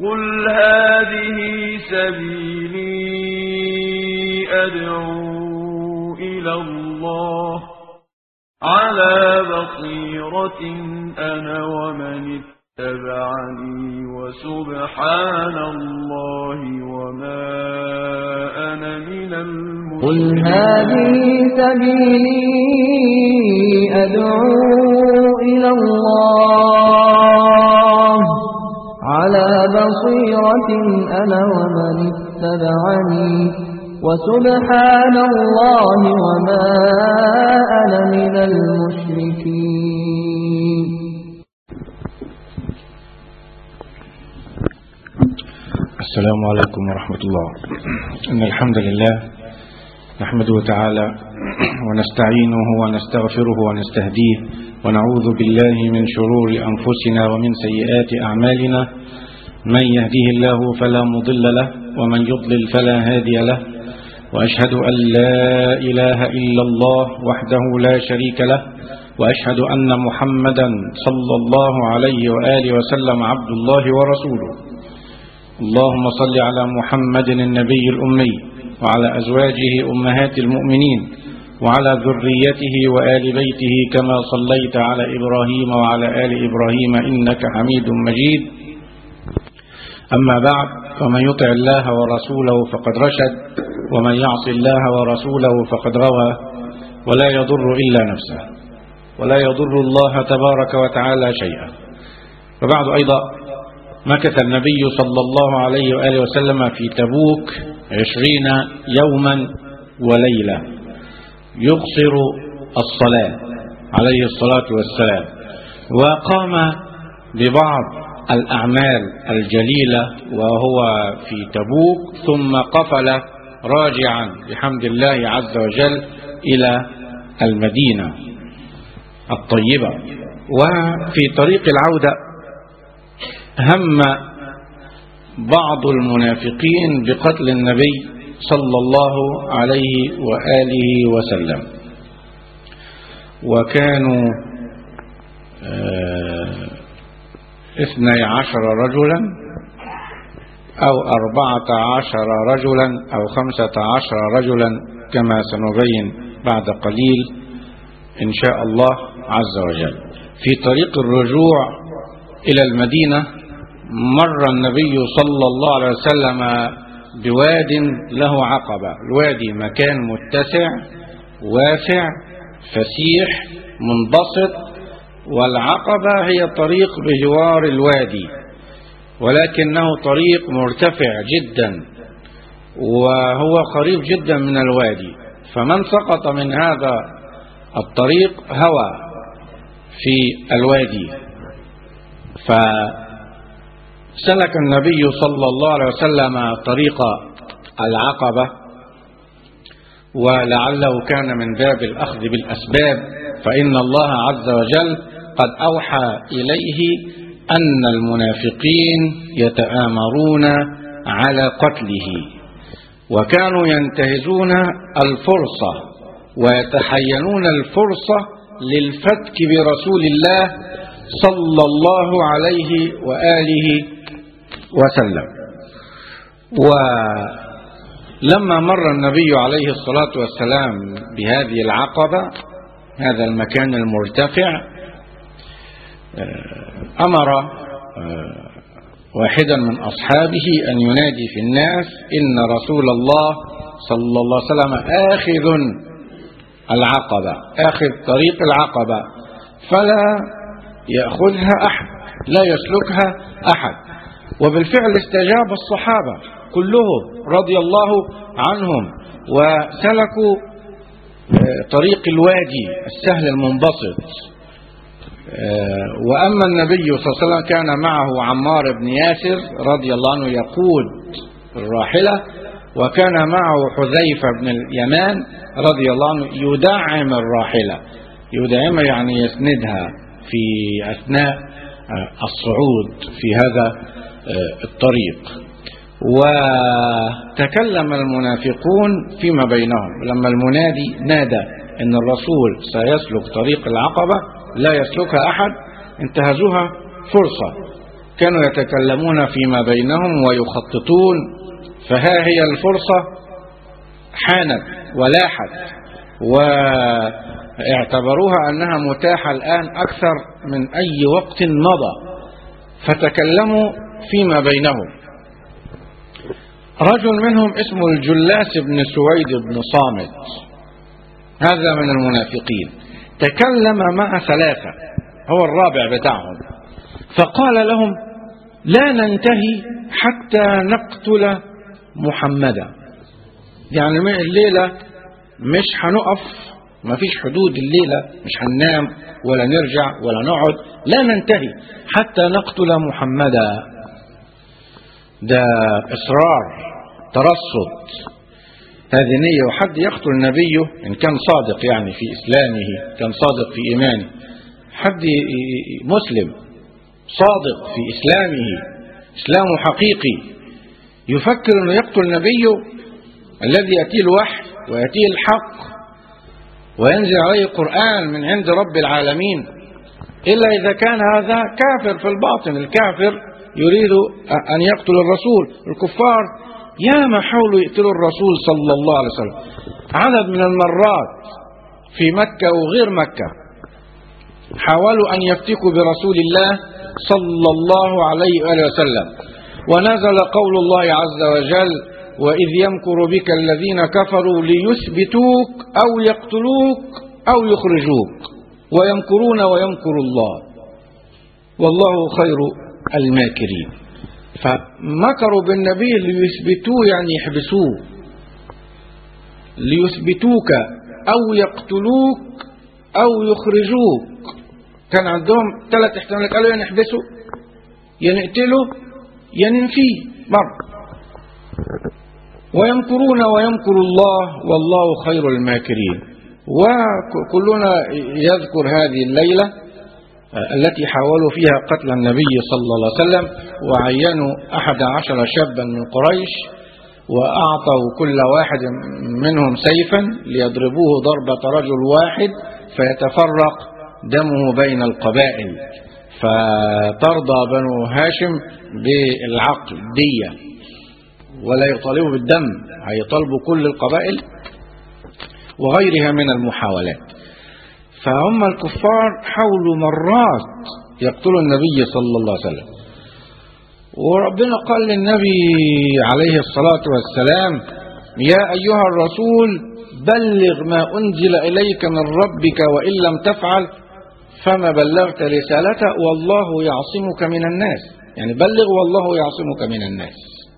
قل هذه سبيلي أدعو إلى الله على بصيرة أنا ومن اتبعني وسبحان الله وما أنا من قل المشركين هذه سبيلي أدعو إلى الله على بصيرة أنا ومن اتبعني وسبحان الله وما أنا من المشركين السلام عليكم ورحمة الله إن الحمد لله نحمده تعالى ونستعينه ونستغفره ونستهديه ونعوذ بالله من شرور أنفسنا ومن سيئات أعمالنا من يهديه الله فلا مضل له ومن يضلل فلا هادي له وأشهد أن لا إله إلا الله وحده لا شريك له وأشهد أن محمدا صلى الله عليه وآله وسلم عبد الله ورسوله اللهم صل على محمد النبي الأمي وعلى أزواجه أمهات المؤمنين وعلى ذريته وآل بيته كما صليت على إبراهيم وعلى آل إبراهيم إنك حميد مجيد أما بعد فمن يطع الله ورسوله فقد رشد ومن يعص الله ورسوله فقد غوى ولا يضر إلا نفسه ولا يضر الله تبارك وتعالى شيئا وبعد أيضا مكث النبي صلى الله عليه وآله وسلم في تبوك عشرين يوما وليلة يقصر الصلاة عليه الصلاة والسلام وقام ببعض الأعمال الجليلة وهو في تبوك ثم قفل راجعا بحمد الله عز وجل إلى المدينة الطيبة وفي طريق العودة هم بعض المنافقين بقتل النبي صلى الله عليه وآله وسلم وكانوا اثني عشر رجلا أو أربعة عشر رجلا أو خمسة عشر رجلا كما سنبين بعد قليل إن شاء الله عز وجل في طريق الرجوع إلى المدينة مر النبي صلى الله عليه وسلم بواد له عقبة الوادي مكان متسع واسع فسيح منبسط والعقبة هي طريق بجوار الوادي ولكنه طريق مرتفع جدا وهو قريب جدا من الوادي فمن سقط من هذا الطريق هوى في الوادي فسلك النبي صلى الله عليه وسلم طريق العقبة ولعله كان من باب الأخذ بالأسباب فإن الله عز وجل قد أوحى إليه أن المنافقين يتآمرون على قتله وكانوا ينتهزون الفرصة ويتحينون الفرصة للفتك برسول الله صلى الله عليه وآله وسلم ولما مر النبي عليه الصلاة والسلام بهذه العقبة هذا المكان المرتفع أمر واحدا من أصحابه أن ينادي في الناس إن رسول الله صلى الله عليه وسلم آخذ العقبة آخذ طريق العقبة فلا يأخذها أحد لا يسلكها أحد وبالفعل استجاب الصحابة كلهم رضي الله عنهم وسلكوا طريق الوادي السهل المنبسط وأما النبي صلى الله عليه وسلم كان معه عمار بن ياسر رضي الله عنه يقود الراحلة وكان معه حذيفة بن اليمان رضي الله عنه يدعم الراحلة يدعمها يعني يسندها في أثناء الصعود في هذا الطريق وتكلم المنافقون فيما بينهم لما المنادي نادى ان الرسول سيسلك طريق العقبة لا يسلكها احد انتهزوها فرصة كانوا يتكلمون فيما بينهم ويخططون فها هي الفرصة حانت ولاحت واعتبروها أنها متاحة الآن أكثر من أي وقت مضى فتكلموا فيما بينهم رجل منهم اسمه الجلاس بن سويد بن صامت هذا من المنافقين تكلم مع ثلاثة هو الرابع بتاعهم فقال لهم لا ننتهي حتى نقتل محمدا يعني الليلة مش هنقف ما فيش حدود الليلة مش هننام ولا نرجع ولا نقعد لا ننتهي حتى نقتل محمدا ده إصرار ترصد هذه نية وحد يقتل نبيه إن كان صادق يعني في إسلامه كان صادق في إيمانه حد مسلم صادق في إسلامه إسلامه حقيقي يفكر أنه يقتل نبيه الذي يأتيه الوحي ويأتيه الحق وينزل عليه القرآن من عند رب العالمين إلا إذا كان هذا كافر في الباطن الكافر يريد أن يقتل الرسول الكفار يا ما حاولوا يقتلوا الرسول صلى الله عليه وسلم عدد من المرات في مكة وغير مكة حاولوا أن يفتكوا برسول الله صلى الله عليه وآله وسلم ونزل قول الله عز وجل وإذ يمكر بك الذين كفروا ليثبتوك أو يقتلوك أو يخرجوك ويمكرون ويمكر الله والله خير الماكرين فمكروا بالنبي ليثبتوه يعني يحبسوه ليثبتوك أو يقتلوك أو يخرجوك كان عندهم ثلاث احتمالات قالوا يا نحبسه يا نقتله يا ننفيه مرة ويمكرون ويمكر الله والله خير الماكرين وكلنا يذكر هذه الليلة التي حاولوا فيها قتل النبي صلى الله عليه وسلم وعينوا أحد عشر شابا من قريش وأعطوا كل واحد منهم سيفا ليضربوه ضربة رجل واحد فيتفرق دمه بين القبائل فترضى بنو هاشم بالعقل دية ولا يطالبوا بالدم هيطالبوا كل القبائل وغيرها من المحاولات فهم الكفار حاولوا مرات يقتلوا النبي صلى الله عليه وسلم وربنا قال للنبي عليه الصلاة والسلام يا أيها الرسول بلغ ما أنزل إليك من ربك وإن لم تفعل فما بلغت رسالته والله يعصمك من الناس يعني بلغ والله يعصمك من الناس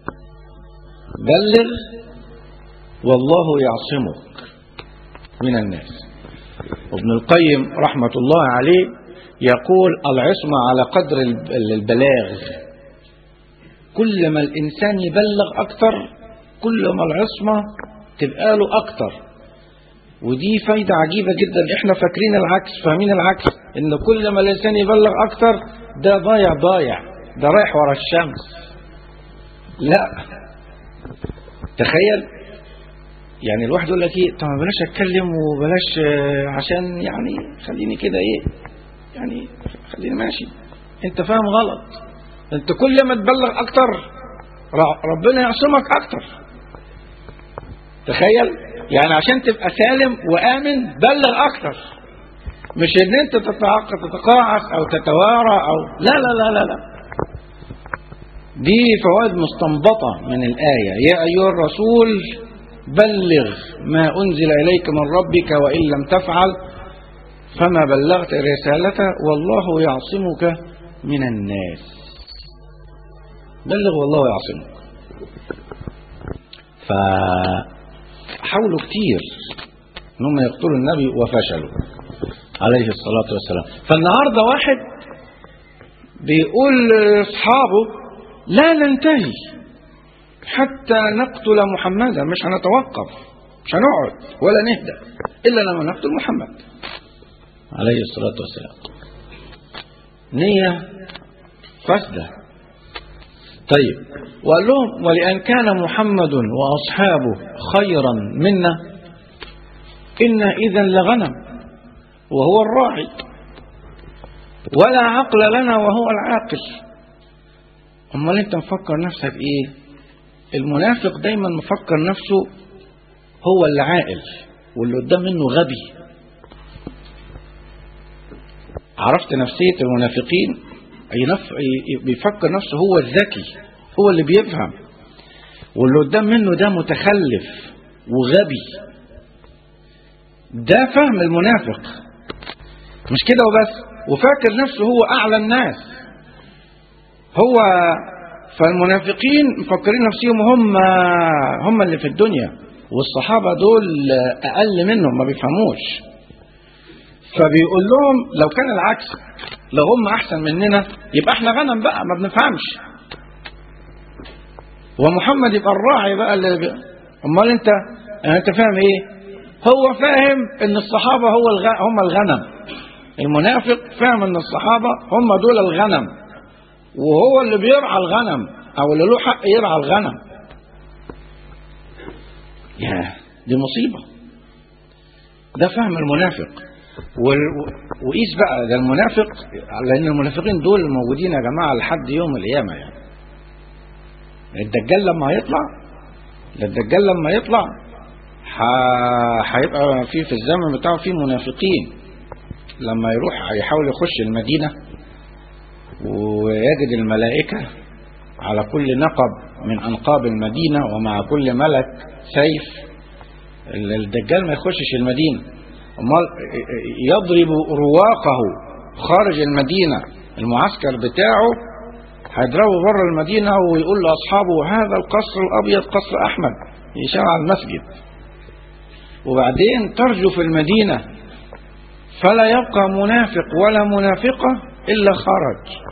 بلغ والله يعصمك من الناس وابن القيم رحمة الله عليه يقول العصمة على قدر البلاغ كل ما الإنسان يبلغ أكثر كل ما العصمة تبقى له أكثر ودي فايدة عجيبة جدا احنا فاكرين العكس فاهمين العكس ان كل ما الإنسان يبلغ أكثر ده ضايع ضايع ده رايح ورا الشمس لا تخيل يعني الواحد يقول لك ايه طب بلاش اتكلم وبلاش عشان يعني خليني كده ايه يعني خليني ماشي انت فاهم غلط انت كل ما تبلغ اكتر ربنا يعصمك اكتر تخيل يعني عشان تبقى سالم وامن بلغ اكتر مش ان انت تتقاعس او تتوارى او لا لا لا لا لا دي فوائد مستنبطة من الآية يا أيها الرسول بلغ ما أنزل إليك من ربك وإن لم تفعل فما بلغت رسالته والله يعصمك من الناس بلغ والله يعصمك فحاولوا كتير انهم يقتلوا النبي وفشلوا عليه الصلاة والسلام فالنهاردة واحد بيقول لاصحابه لا ننتهي حتى نقتل محمدا مش هنتوقف مش هنقعد ولا نهدى إلا لما نقتل محمد عليه الصلاة والسلام نية فاسدة طيب وقال لهم ولأن كان محمد وأصحابه خيرا منا إنا إذا لغنم وهو الراعي ولا عقل لنا وهو العاقل امال انت مفكر نفسك ايه المنافق دايما مفكر نفسه هو اللي عاقل واللي قدام منه غبي عرفت نفسية المنافقين ينف... بيفكر نفسه هو الذكي هو اللي بيفهم واللي قدام منه ده متخلف وغبي ده فهم المنافق مش كده وبس وفاكر نفسه هو أعلى الناس هو فالمنافقين مفكرين نفسهم هم هم اللي في الدنيا والصحابة دول أقل منهم ما بيفهموش فبيقول لهم لو كان العكس لو هم أحسن مننا يبقى احنا غنم بقى ما بنفهمش ومحمد يبقى الراعي بقى اللي بي... امال انت انت فاهم ايه هو فاهم ان الصحابة هو الغ... هم الغنم المنافق فاهم ان الصحابة هم دول الغنم وهو اللي بيرعى الغنم او اللي له حق يرعى الغنم يا دي مصيبة ده فهم المنافق وقيس بقى ده المنافق لان المنافقين دول موجودين يا جماعة لحد يوم القيامة يعني الدجال لما هيطلع الدجال لما يطلع هيبقى في في الزمن بتاعه في منافقين لما يروح يحاول يخش المدينة ويجد الملائكة على كل نقب من أنقاب المدينة ومع كل ملك سيف الدجال ما يخشش المدينة امال يضرب رواقه خارج المدينة المعسكر بتاعه هيضربه بره المدينة ويقول لأصحابه هذا القصر الأبيض قصر أحمد يشاور على المسجد وبعدين ترجف المدينة فلا يبقى منافق ولا منافقة إلا خرج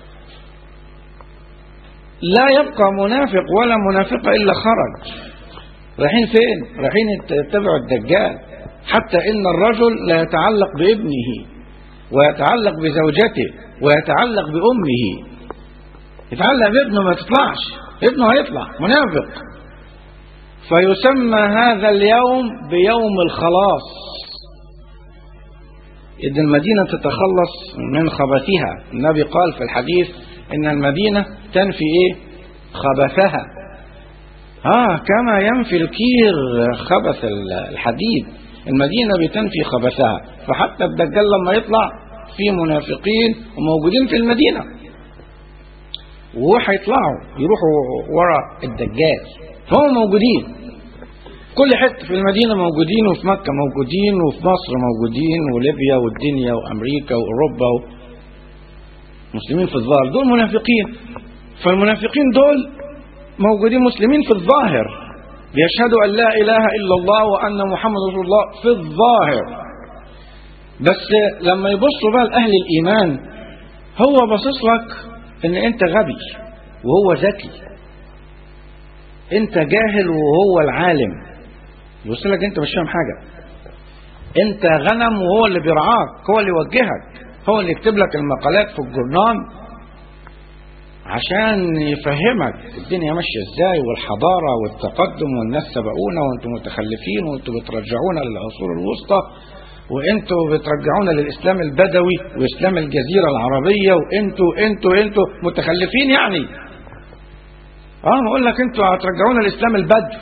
لا يبقى منافق ولا منافقة إلا خرج رايحين فين رايحين يتبعوا الدجال حتى إن الرجل لا يتعلق بابنه ويتعلق بزوجته ويتعلق بأمه يتعلق بابنه ما تطلعش ابنه هيطلع منافق فيسمى هذا اليوم بيوم الخلاص إذ المدينة تتخلص من خبثها النبي قال في الحديث إن المدينة تنفي إيه خبثها آه كما ينفي الكير خبث الحديد المدينة بتنفي خبثها فحتى الدجال لما يطلع في منافقين وموجودين في المدينة وهيطلعوا يروحوا ورا الدجال فهم موجودين كل حته في المدينه موجودين وفي مكه موجودين وفي مصر موجودين وليبيا والدنيا وامريكا واوروبا و... مسلمين في الظاهر دول منافقين فالمنافقين دول موجودين مسلمين في الظاهر بيشهدوا ان لا اله الا الله وان محمد رسول الله في الظاهر بس لما يبصوا بقى لاهل الايمان هو باصص لك ان انت غبي وهو ذكي انت جاهل وهو العالم يوصل لك انت مش فاهم حاجه انت غنم وهو اللي بيرعاك هو اللي يوجهك هو اللي يكتب لك المقالات في الجورنال عشان يفهمك الدنيا ماشيه ازاي والحضاره والتقدم والناس سبقونا وانتم متخلفين وانتم بترجعونا للعصور الوسطى وانتوا بترجعونا للاسلام البدوي واسلام الجزيره العربيه وانتوا انتوا انتوا متخلفين يعني اه بقول لك انتوا هترجعونا لاسلام البدو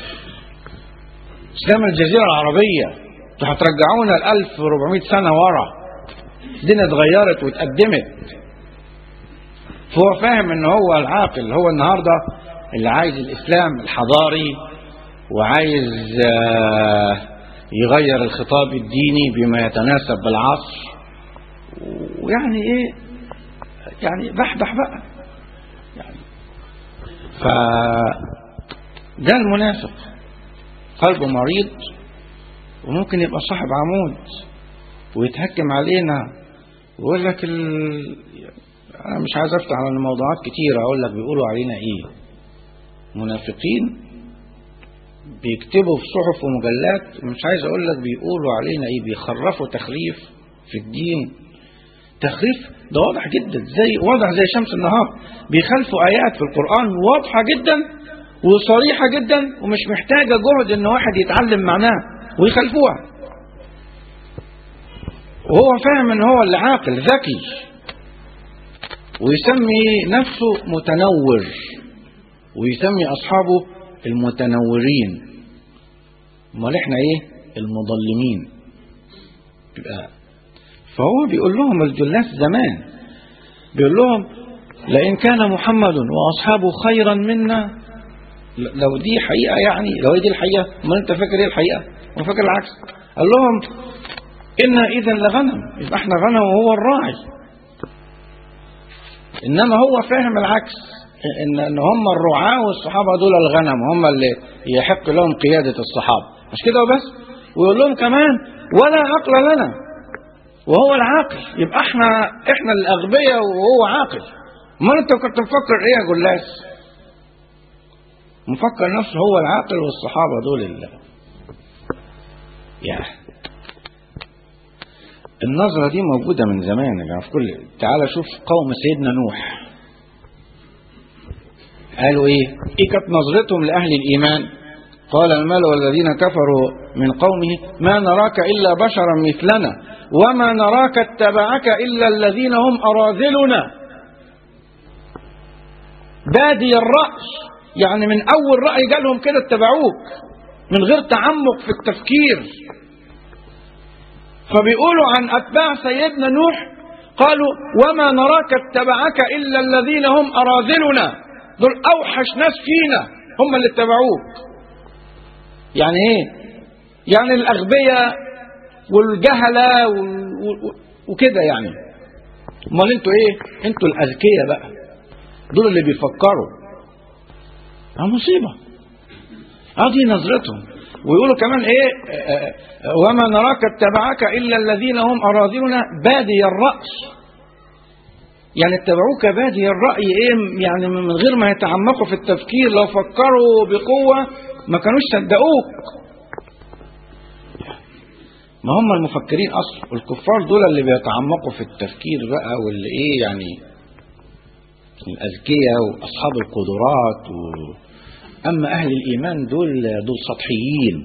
اسلام الجزيره العربيه انتوا هترجعونا ل 1400 سنه ورا الدنيا اتغيرت واتقدمت فهو فاهم ان هو العاقل هو النهارده اللي عايز الاسلام الحضاري وعايز آه يغير الخطاب الديني بما يتناسب بالعصر ويعني ايه يعني بحبح بقى يعني ف ده المنافق قلبه مريض وممكن يبقى صاحب عمود ويتهكم علينا ويقول لك ال... انا مش عايز افتح على الموضوعات كتير اقول لك بيقولوا علينا ايه منافقين بيكتبوا في صحف ومجلات مش عايز اقول لك بيقولوا علينا ايه بيخرفوا تخريف في الدين تخريف ده واضح جدا زي واضح زي شمس النهار بيخالفوا ايات في القران واضحه جدا وصريحه جدا ومش محتاجه جهد ان واحد يتعلم معناها ويخالفوها وهو فاهم ان هو اللي عاقل ذكي ويسمي نفسه متنور ويسمي أصحابه المتنورين امال احنا ايه المضلمين يبقى فهو بيقول لهم الجلاس زمان بيقول لهم لئن كان محمد واصحابه خيرا منا لو دي حقيقه يعني لو هي دي الحقيقه امال انت فاكر ايه الحقيقه؟ هو فاكر العكس قال لهم انا اذا لغنم يبقى احنا غنم وهو الراعي انما هو فاهم العكس ان ان هم الرعاة والصحابه دول الغنم هم اللي يحق لهم قياده الصحابه مش كده وبس ويقول لهم كمان ولا عقل لنا وهو العاقل يبقى احنا احنا الاغبياء وهو عاقل امال انت كنت مفكر ايه يا جلاس مفكر نفسه هو العاقل والصحابه دول اللي يا النظرة دي موجودة من زمان يا جماعة في كل تعال شوف قوم سيدنا نوح قالوا ايه ايه كانت نظرتهم لأهل الإيمان قال الملأ الذين كفروا من قومه ما نراك إلا بشرا مثلنا وما نراك اتبعك إلا الذين هم أراذلنا بادي الرأس يعني من أول رأي جالهم كده اتبعوك من غير تعمق في التفكير فبيقولوا عن أتباع سيدنا نوح قالوا وما نراك اتبعك إلا الذين هم أراذلنا دول أوحش ناس فينا هم اللي اتبعوك يعني ايه يعني الأغبياء والجهلة وكده يعني امال انتوا ايه انتوا الأذكياء بقى دول اللي بيفكروا اه مصيبة اه دي نظرتهم ويقولوا كمان ايه آه وما نراك اتبعك الا الذين هم اراذلنا بادي الراس يعني اتبعوك بادي الراي ايه يعني من غير ما يتعمقوا في التفكير لو فكروا بقوه ما كانوش صدقوك ما هم المفكرين اصلا والكفار دول اللي بيتعمقوا في التفكير بقى واللي ايه يعني الاذكياء واصحاب القدرات و... أما أهل الإيمان دول دول سطحيين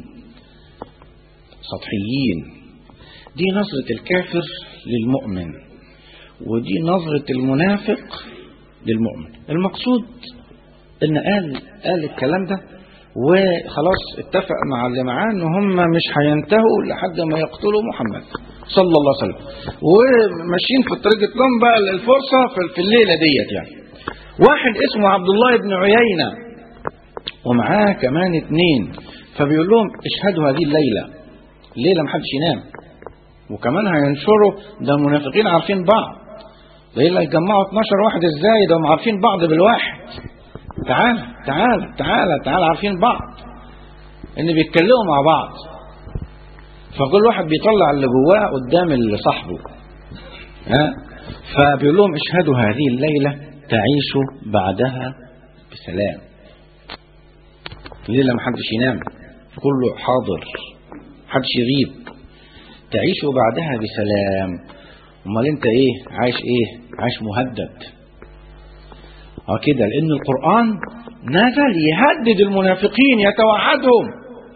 سطحيين دي نظرة الكافر للمؤمن ودي نظرة المنافق للمؤمن المقصود إن قال قال الكلام ده وخلاص اتفق مع اللي معاه إن هم مش هينتهوا لحد ما يقتلوا محمد صلى الله عليه وسلم وماشيين في طريقة لهم بقى الفرصة في الليلة ديت يعني واحد اسمه عبد الله بن عيينة ومعاه كمان اتنين فبيقول لهم اشهدوا هذه الليلة الليلة محدش ينام وكمان هينشروا ده المنافقين عارفين بعض ليلة يجمعوا 12 واحد ازاي ده هم عارفين بعض بالواحد تعال تعال تعال تعال عارفين بعض ان بيتكلموا مع بعض فكل واحد بيطلع اللي جواه قدام اللي صاحبه ها فبيقول لهم اشهدوا هذه الليلة تعيشوا بعدها بسلام الليلة محدش ينام كله حاضر محدش يغيب تعيشوا بعدها بسلام امال انت ايه عايش ايه عايش مهدد اه كده لان القرآن نزل يهدد المنافقين يتوعدهم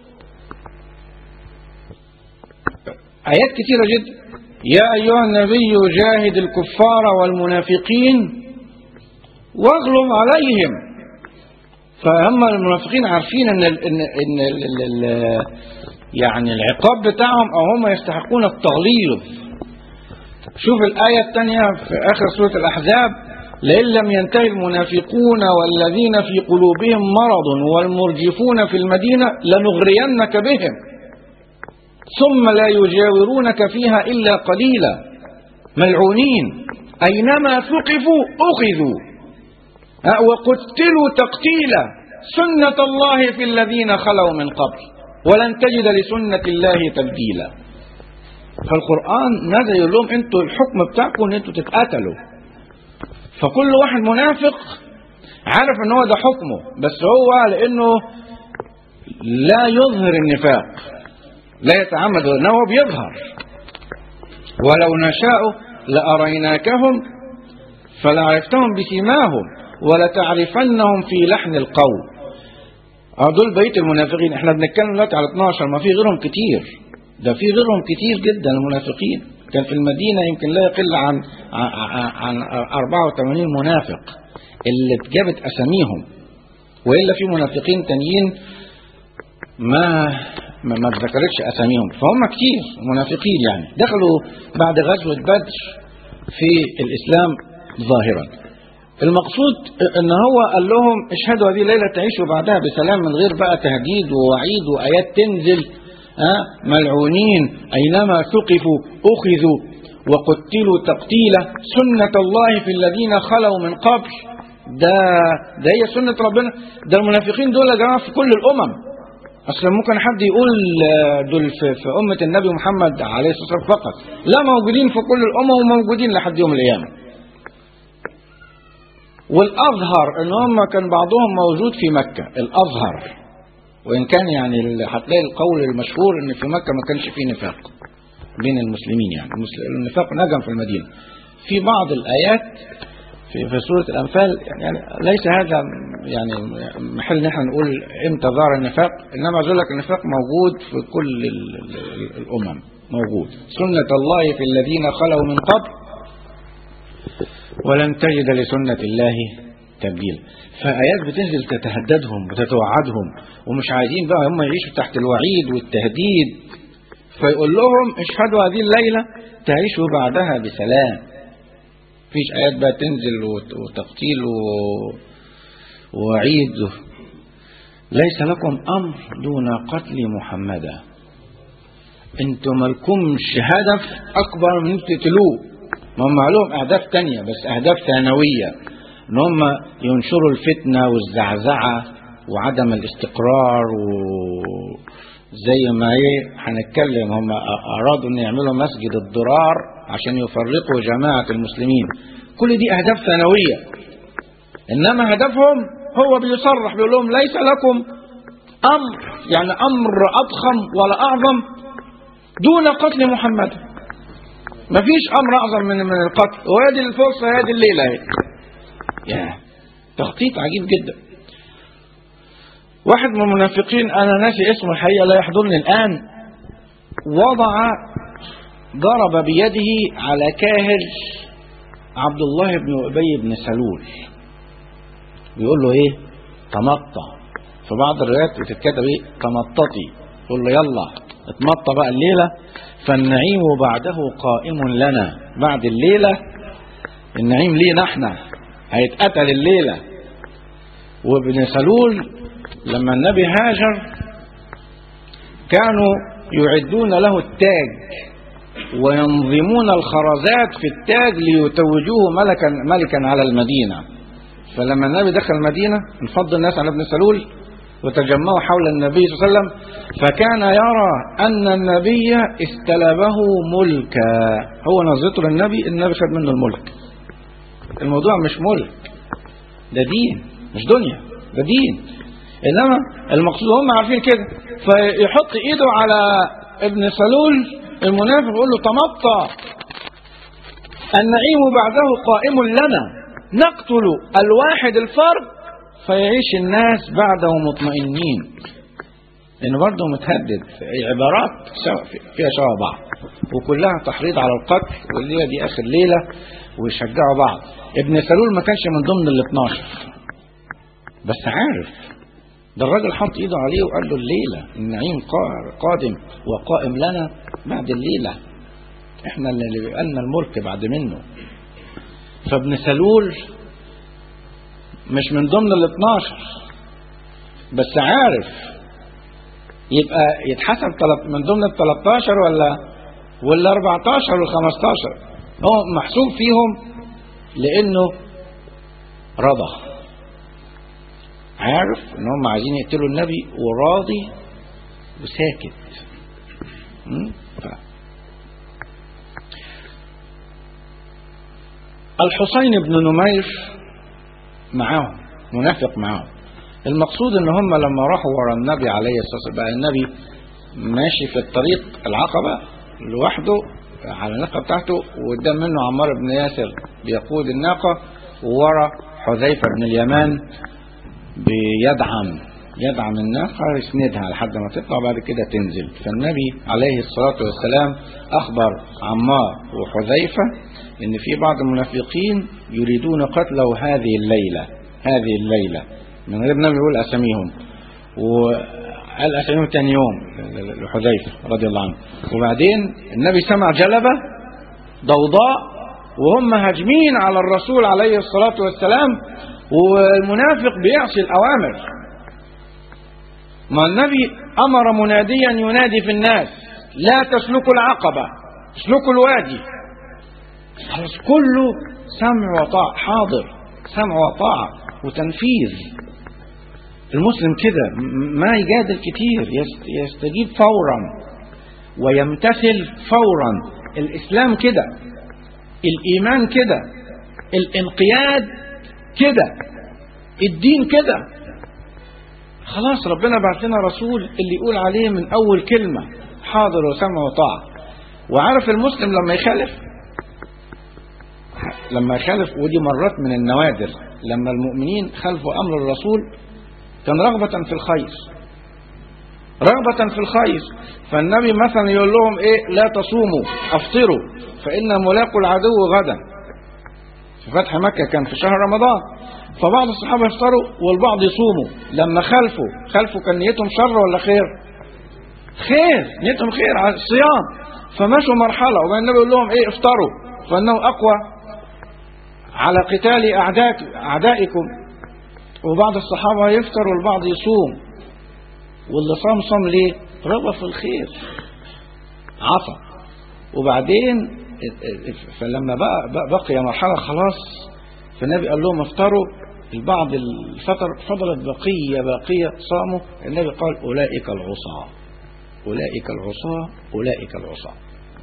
آيات كثيرة جدا يا أيها النبي جاهد الكفار والمنافقين واغلب عليهم فهم المنافقين عارفين ان ال ان ان ال ال ال يعني العقاب بتاعهم او هم يستحقون التغليظ شوف الآية الثانية في آخر سورة الأحزاب لئن لم ينتهي المنافقون والذين في قلوبهم مرض والمرجفون في المدينة لنغرينك بهم ثم لا يجاورونك فيها إلا قليلا ملعونين أينما ثقفوا أخذوا وقتلوا تقتيلا سنة الله في الذين خلوا من قبل ولن تجد لسنة الله تبديلا فالقرآن نزل يقول لهم انتوا الحكم بتاعكم ان انتوا تتقتلوا فكل واحد منافق عارف ان هو ده حكمه بس هو لانه لا يظهر النفاق لا يتعمد انه هو بيظهر ولو نشاء لأريناكهم فلعرفتهم بسيماهم ولتعرفنهم في لحن القول دول بقيه المنافقين احنا بنتكلم دلوقتي على 12 ما في غيرهم كتير ده في غيرهم كتير جدا المنافقين كان في المدينة يمكن لا يقل عن عن عن 84 منافق اللي اتجابت أساميهم وإلا في منافقين تانيين ما ما ما اتذكرتش أساميهم فهم كتير منافقين يعني دخلوا بعد غزوة بدر في الإسلام ظاهرا المقصود ان هو قال لهم اشهدوا هذه الليله تعيشوا بعدها بسلام من غير بقى تهديد ووعيد وايات تنزل ها ملعونين اينما ثقفوا اخذوا وقتلوا تقتيلا سنه الله في الذين خلوا من قبل ده ده هي سنه ربنا ده المنافقين دول يا جماعه في كل الامم اصل ممكن حد يقول آه، دول في, في امه النبي محمد عليه الصلاه والسلام فقط لا موجودين في كل الامم وموجودين لحد يوم القيامه والأظهر إن هم كان بعضهم موجود في مكة الأظهر وإن كان يعني ال- هتلاقي القول المشهور إن في مكة ما كانش فيه نفاق بين المسلمين يعني المسل- النفاق نجم في المدينة في بعض الآيات في, في سورة الأنفال يعني ليس هذا يعني محل ان احنا نقول امتى ظهر النفاق انما عايز اقول لك النفاق موجود في كل ال- ال- الامم موجود سنة الله في الذين خلوا من قبل ولن تجد لسنة الله تبديلا فآيات بتنزل تتهددهم وتتوعدهم ومش عايزين بقى هم يعيشوا تحت الوعيد والتهديد فيقول لهم اشهدوا هذه الليلة تعيشوا بعدها بسلام فيش آيات بقى تنزل وت- وتقتيل و- ووعيد ليس لكم أمر دون قتل محمدا انتم مالكمش هدف أكبر من انتوا تقتلوه ما هم لهم أهداف تانية بس أهداف ثانوية إن هم ينشروا الفتنة والزعزعة وعدم الاستقرار وزي ما ايه هنتكلم هم أرادوا إن يعملوا مسجد الضرار عشان يفرقوا جماعة المسلمين كل دي أهداف ثانوية إنما هدفهم هو بيصرح بيقول لهم ليس لكم أمر يعني أمر أضخم ولا أعظم دون قتل محمد ما فيش امر اعظم من من القتل وهذه الفرصه هذه الليله اهي يا تخطيط عجيب جدا واحد من المنافقين انا ناسي اسمه الحقيقه لا يحضرني الان وضع ضرب بيده على كاهل عبد الله بن ابي بن سلول بيقول له ايه تمطى في بعض الروايات بتتكتب ايه تمططي يقول له يلا اتمطى بقى الليله فالنعيم بعده قائم لنا بعد الليله النعيم لينا احنا هيتقتل الليله وابن سلول لما النبي هاجر كانوا يعدون له التاج وينظمون الخرزات في التاج ليتوجوه ملكا ملكا على المدينه فلما النبي دخل المدينه انفض الناس على ابن سلول وتجمعوا حول النبي صلى الله عليه وسلم فكان يرى ان النبي استلبه ملكا هو نظرته للنبي النبي خد منه الملك الموضوع مش ملك ده دين مش دنيا ده دين انما المقصود هم عارفين كده فيحط ايده على ابن سلول المنافق يقول له تمطى النعيم بعده قائم لنا نقتل الواحد الفرد فيعيش الناس بعده مطمئنين لأنه برضه متهدد عبارات سوا- فيها شبه بعض وكلها تحريض على القتل والليلة دي آخر ليلة ويشجعوا بعض ابن سلول ما كانش من ضمن ال 12 بس عارف ده الراجل حط ايده عليه وقال له الليلة النعيم قا- قادم وقائم لنا بعد الليلة احنا اللي بيبقى لنا الملك بعد منه فابن سلول مش من ضمن ال 12 بس عارف يبقى يتحسب تلت- من ضمن ال 13 ولا ولا 14 ولا 15 هو محسوب فيهم لانه رضى عارف ان هم عايزين يقتلوا النبي وراضي وساكت م? ف... الحسين بن نمير معاهم منافق معاهم المقصود ان هم لما راحوا ورا النبي عليه الصلاه والسلام بقى النبي ماشي في الطريق العقبه لوحده على الناقه بتاعته وقدام منه عمار بن ياسر بيقود الناقه وورا حذيفه بن اليمان بيدعم يدعم الناقة يسندها لحد ما تطلع بعد كده تنزل فالنبي عليه الصلاة والسلام أخبر عمار وحذيفة إن في بعض المنافقين يريدون قتله هذه الليلة هذه الليلة من غير النبي يقول أساميهم وقال أساميهم تاني يوم لحذيفة رضي الله عنه وبعدين النبي سمع جلبة ضوضاء وهم هاجمين على الرسول عليه الصلاة والسلام والمنافق بيعصي الأوامر ما النبي أمر مناديا ينادي في الناس لا تسلكوا العقبة اسلكوا الوادي خلاص كله سمع وطاعة حاضر سمع وطاعة وتنفيذ المسلم كده م- ما يجادل كتير يست- يستجيب فورا ويمتثل فورا الإسلام كده الإيمان كده الانقياد كده الدين كده خلاص ربنا بعت لنا رسول اللي يقول عليه من أول كلمة حاضر وسمع وطاعة وعارف المسلم لما يخالف لما يخالف ودي مرات من النوادر لما المؤمنين خالفوا أمر الرسول كان رغبة في الخير رغبة في الخير فالنبي مثلا يقول لهم ايه لا تصوموا افطروا فإن ملاقوا العدو غدا في فتح مكة كان في شهر رمضان فبعض الصحابة يفطروا والبعض يصوموا لما خلفوا خلفوا كان نيتهم شر ولا خير خير نيتهم خير على الصيام فمشوا مرحلة وبعدين النبي يقول لهم ايه افطروا فانه اقوى على قتال اعداء اعدائكم وبعض الصحابة يفطر والبعض يصوم واللي صام صام ليه رغبة في الخير عطى وبعدين فلما بقى بقي مرحلة خلاص فالنبي قال لهم افطروا البعض الفطر فضلت بقية باقية صاموا النبي قال أولئك العصاة أولئك العصاة أولئك العصاة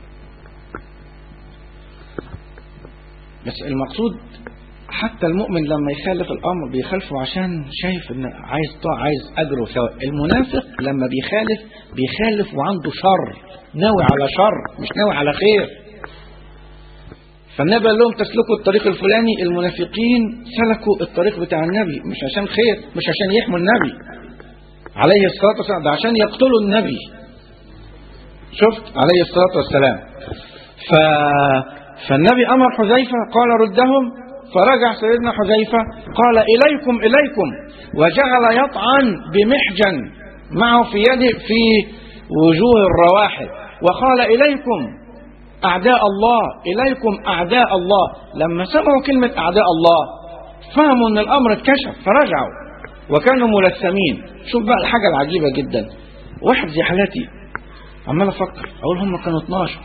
بس المقصود حتى المؤمن لما يخالف الامر بيخالفه عشان شايف ان عايز طاعة عايز اجر وثواب المنافق لما بيخالف بيخالف وعنده شر ناوي على شر مش ناوي على خير فالنبي قال لهم تسلكوا الطريق الفلاني المنافقين سلكوا الطريق بتاع النبي مش عشان خير مش عشان يحموا النبي عليه الصلاة والسلام ده عشان يقتلوا النبي شفت عليه الصلاة والسلام ف... فالنبي أمر حذيفة قال ردهم فرجع سيدنا حذيفة قال إليكم إليكم وجعل يطعن بمحجن معه في يده في وجوه الرواحل وقال إليكم أعداء الله إليكم أعداء الله لما سمعوا كلمة أعداء الله فهموا أن الأمر اتكشف فرجعوا وكانوا ملثمين شوف بقى الحاجة العجيبة جدا واحد زي حالتي عمال أفكر أقول هم كانوا 12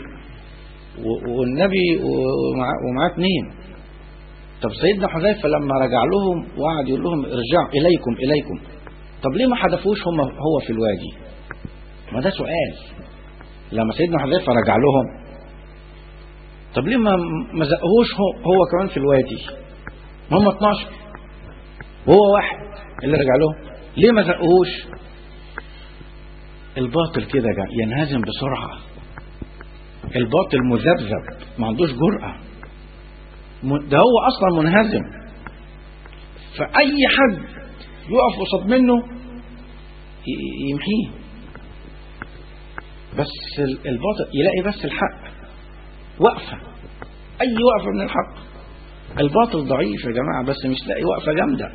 والنبي ومعاه اثنين طب سيدنا حذيفة لما رجع لهم وقعد يقول لهم ارجعوا إليكم إليكم طب ليه ما حدفوش هم هو في الوادي ما ده سؤال لما سيدنا حذيفة رجع لهم طب ليه ما ما زقهوش هو, هو كمان في الوادي هم 12 وهو واحد اللي رجع لهم ليه ما زقهوش الباطل كده ينهزم بسرعة الباطل مذبذب ما عندوش جرأة ده هو اصلا منهزم فاي حد يقف قصاد منه يمحيه بس الباطل يلاقي بس الحق وقفة اي وقفة من الحق الباطل ضعيف يا جماعة بس مش لاقي وقفة جامدة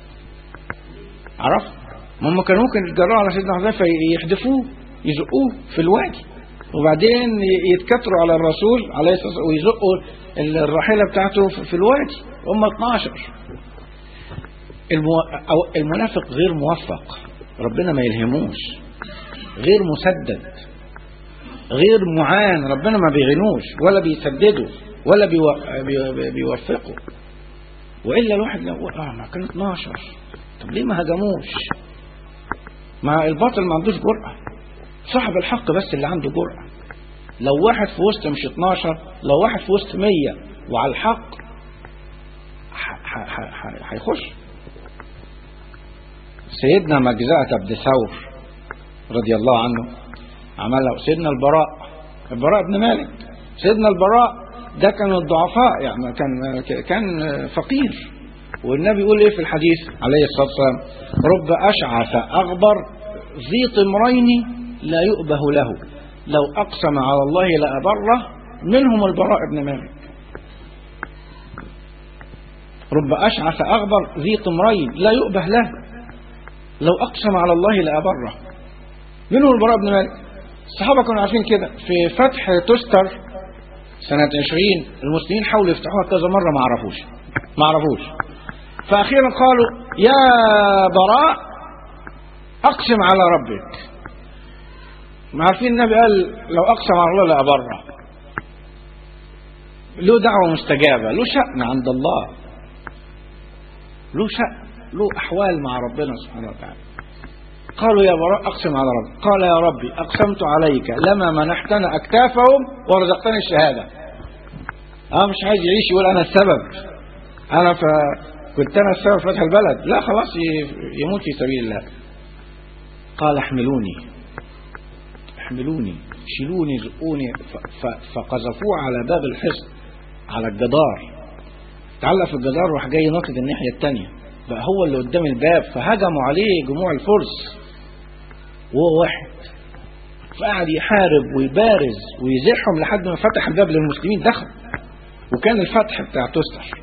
عرفت ما هم كانوا ممكن يتجرأوا على سيدنا حذيفة يحدفوه يزقوه في الوادي وبعدين يتكتروا على الرسول عليه الصلاة والسلام ويزقوا الراحلة بتاعته في الوادي هم 12 المو... أو المنافق غير موفق ربنا ما يلهموش غير مسدد غير معان ربنا ما بيغنوش ولا بيسدده ولا بيو... بي... بيوفقه وإلا الواحد لو آه ما كان 12 طب ليه ما هجموش ما الباطل ما عندوش جرأة صاحب الحق بس اللي عنده جرأة لو واحد في وسط مش 12 لو واحد في وسط 100 وعلى الحق هيخش سيدنا مجزأة بن ثور رضي الله عنه عملها سيدنا البراء البراء بن مالك سيدنا البراء ده كان الضعفاء يعني كان كان فقير والنبي يقول ايه في الحديث عليه الصلاة والسلام رب أشعث أغبر ذي طمرين لا يؤبه له لو أقسم على الله لأبره منهم البراء بن مالك رب أشعث أغبر ذي طمرين لا يؤبه له لو أقسم على الله لأبره منهم البراء بن مالك الصحابة كانوا عارفين كده في فتح تستر سنة 20 المسلمين حاولوا يفتحوها كذا مرة ما عرفوش ما عرفوش فأخيرا قالوا يا براء أقسم على ربك ما عارفين النبي قال لو أقسم على الله لأبره له دعوة مستجابة له شأن عند الله له شأن له أحوال مع ربنا سبحانه وتعالى قالوا يا براء أقسم على ربي قال يا ربي أقسمت عليك لما منحتنا أكتافهم ورزقتني الشهادة أه مش عايز يعيش يقول أنا السبب أنا ف... كنت أنا السبب في فتح البلد لا خلاص يموت في سبيل الله قال احملوني احملوني شيلوني زقوني فقذفوه على باب الحصن على الجدار تعلق في الجدار وراح جاي ناطط الناحية التانية بقى هو اللي قدام الباب فهجموا عليه جموع الفرس وهو واحد فقعد يحارب ويبارز ويزحهم لحد ما فتح الباب للمسلمين دخل وكان الفتح بتاع تستر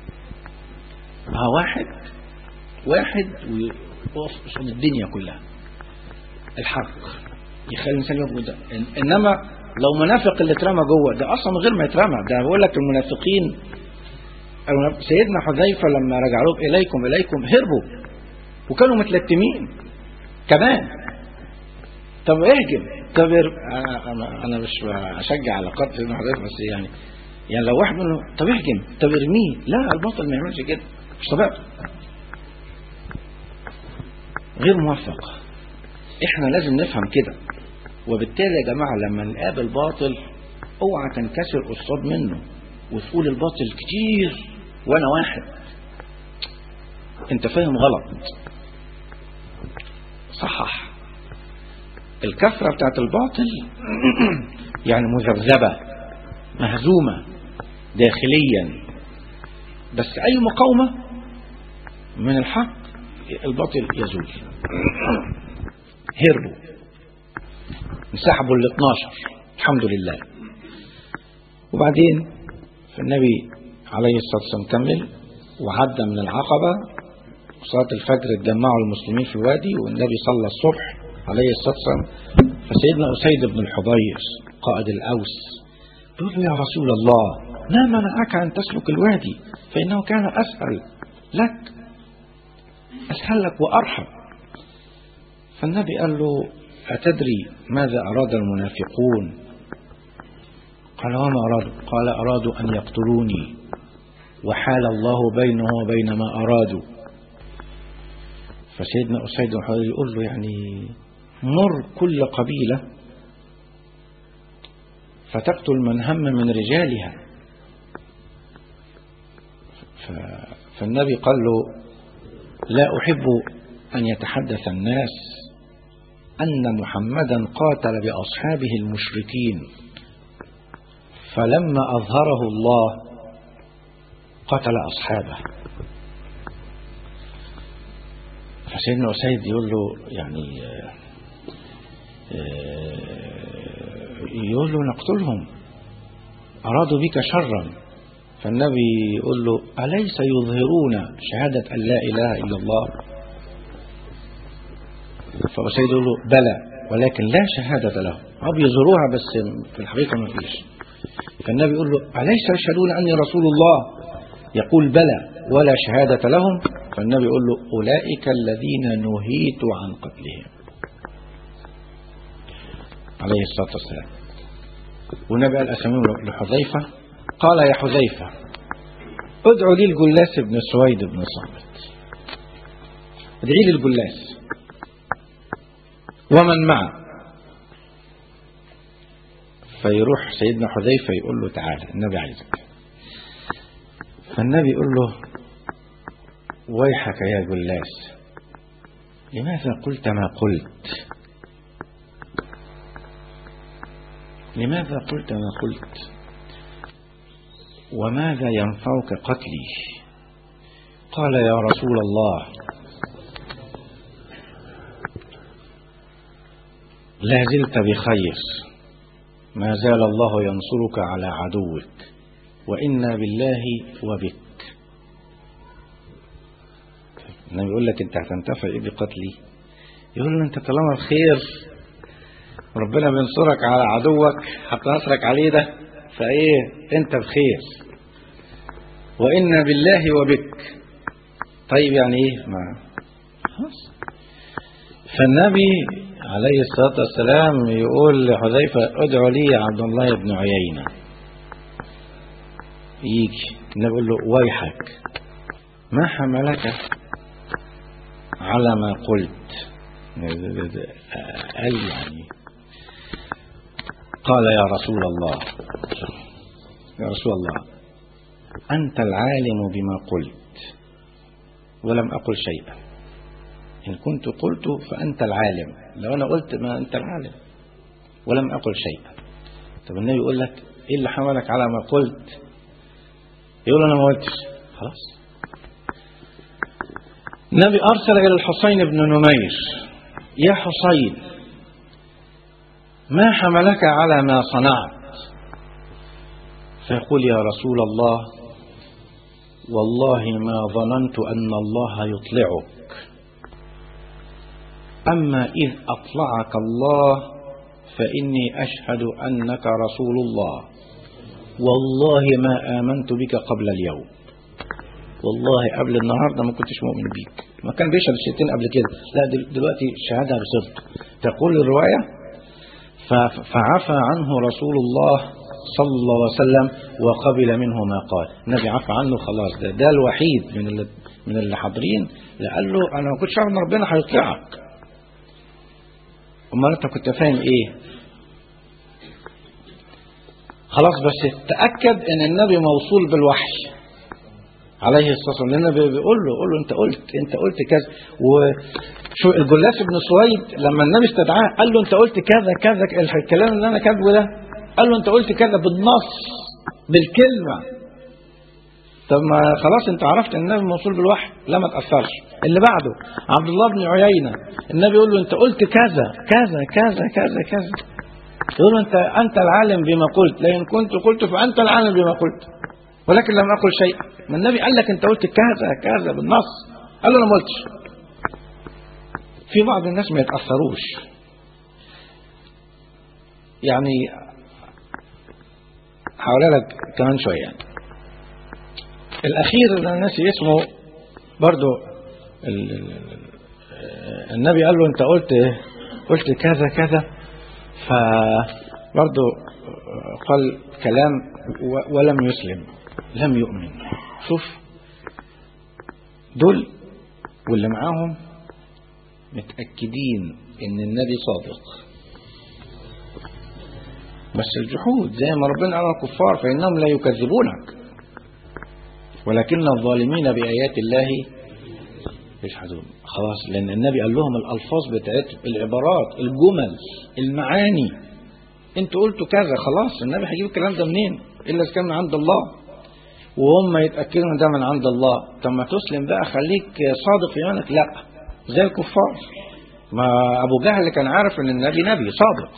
اه واحد واحد ويقف قصاد الدنيا كلها الحق يخلي الانسان يقف قدام انما لو منافق اللي اترمى جوه ده اصلا من غير ما يترمى ده بقول لك المنافقين سيدنا حذيفه لما رجع لهم اليكم اليكم هربوا وكانوا متلتمين كمان طب اهجم طب انا انا انا مش هشجع على قتل سيدنا حذيفه بس يعني يعني لو واحد منهم طب اهجم طب ارميه لا البطل ما يعملش كده مش طبيعته غير موفق احنا لازم نفهم كده وبالتالي يا جماعة لما نقابل باطل اوعى تنكسر قصاد منه وتقول الباطل كتير وانا واحد انت فاهم غلط صحح الكثرة بتاعت الباطل يعني مذبذبة مهزومة داخليا بس اي مقاومة من الحق الباطل يزول هربوا انسحبوا ال 12 الحمد لله وبعدين فالنبي عليه الصلاة والسلام كمل وعدى من العقبة صلاة الفجر اتجمعوا المسلمين في الوادي والنبي صلى الصبح عليه الصلاة والسلام فسيدنا أسيد بن الحضير قائد الأوس يقول له يا رسول الله ما منعك أن تسلك الوادي فإنه كان أسهل لك أسهل لك وأرحم فالنبي قال له أتدري ماذا أراد المنافقون قال وما أرادوا قال أرادوا أن يقتلوني وحال الله بينه وبين ما أرادوا فسيدنا أسيد الحضير يقول له يعني مر كل قبيلة فتقتل من هم من رجالها فالنبي قال له لا أحب أن يتحدث الناس أن محمدا قاتل بأصحابه المشركين فلما أظهره الله قتل أصحابه فسيدنا أسيد يقول له يعني يقول له نقتلهم أرادوا بك شرا فالنبي يقول له أليس يظهرون شهادة أن لا إله إلا الله فأسيد يقول له بلى ولكن لا شهادة له أو بيظهروها بس في الحقيقة ما فيش فالنبي يقول له أليس يشهدون أني رسول الله يقول بلى ولا شهادة لهم فالنبي يقول له أولئك الذين نهيت عن قتلهم عليه الصلاة والسلام والنبي قال أساميهم لحذيفة قال يا حذيفة ادعو لي الجلاس بن سويد بن صامت ادعي لي الجلاس ومن معه فيروح سيدنا حذيفة يقول له تعالى النبي عايزك فالنبي يقول له ويحك يا جلاس لماذا قلت ما قلت لماذا قلت ما قلت وماذا ينفعك قتلي قال يا رسول الله لا زلت بخير ما زال الله ينصرك على عدوك وإنا بالله وبك النبي يقول لك انت هتنتفع ايه بقتلي يقول له انت طالما بخير ربنا بينصرك على عدوك حتى نصرك عليه ده فايه انت بخير وإنا بالله وبك طيب يعني ايه ما خلاص فالنبي عليه الصلاة والسلام يقول لحذيفة ادعو لي يا عبد الله بن عيينة يجي النبي يقول له ويحك ما حملك على ما قلت قال يعني قال يا رسول الله يا رسول الله أنت العالم بما قلت ولم أقل شيئا إن كنت قلت فأنت العالم لو أنا قلت ما أنت العالم ولم أقل شيئا طب النبي يقول لك إيه اللي حملك على ما قلت يقول أنا ما قلتش خلاص النبي أرسل إلى الحسين بن نمير يا حسين ما حملك على ما صنعت فيقول يا رسول الله والله ما ظننت أن الله يطلعك أما إذ أطلعك الله فإني أشهد أنك رسول الله والله ما آمنت بك قبل اليوم والله قبل النهارده ما كنتش مؤمن بيك ما كان بيشهد الشيطان قبل كده لا دل- دلوقتي شهادها بصدق تقول الرواية ف- فعفى عنه رسول الله صلى الله عليه وسلم وقبل منه ما قال النبي عفى عنه خلاص ده ده الوحيد من اللي من اللي حاضرين اللي قال له انا ما كنتش عارف ان ربنا هيطلعك امال انت كنت فاهم ايه خلاص بس تاكد ان النبي موصول بالوحي عليه الصلاه والسلام لان النبي بيقول له قول له انت قلت انت قلت كذا وشو الجلاس بن سويد لما النبي استدعاه قال له انت قلت كذا كذا الكلام اللي انا كاتبه ده قال له انت قلت كذا بالنص بالكلمه طب ما خلاص انت عرفت ان النبي موصول بالوحي لا ما تاثرش اللي بعده عبد الله بن عيينه النبي يقول له انت قلت كذا كذا كذا كذا كذا يقول له انت انت العالم بما قلت لئن كنت قلت فانت العالم بما قلت ولكن لم اقل شيئا ما النبي قال لك انت قلت كذا كذا بالنص قال له انا ما قلتش في بعض الناس ما يتاثروش يعني هقول لك كمان شويه يعني. الاخير اللي انا ناسي اسمه برضو ال- ال- ال- النبي قال له انت قلت قلت كذا كذا فبرضو قال كلام و- ولم يسلم لم يؤمن شوف دول واللي معاهم متأكدين ان النبي صادق بس الجحود زي ما ربنا قال الكفار فإنهم لا يكذبونك ولكن الظالمين بآيات الله يجحدون خلاص لأن النبي قال لهم الألفاظ بتاعتهم العبارات الجمل المعاني انتوا قلتوا كذا خلاص النبي هيجيب الكلام ده منين إلا إذا كان من عند الله وهم يتأكدوا ان ده من عند الله طب ما تسلم بقى خليك صادق في ايمانك لا زي الكفار ما ابو جهل كان عارف ان النبي نبي صادق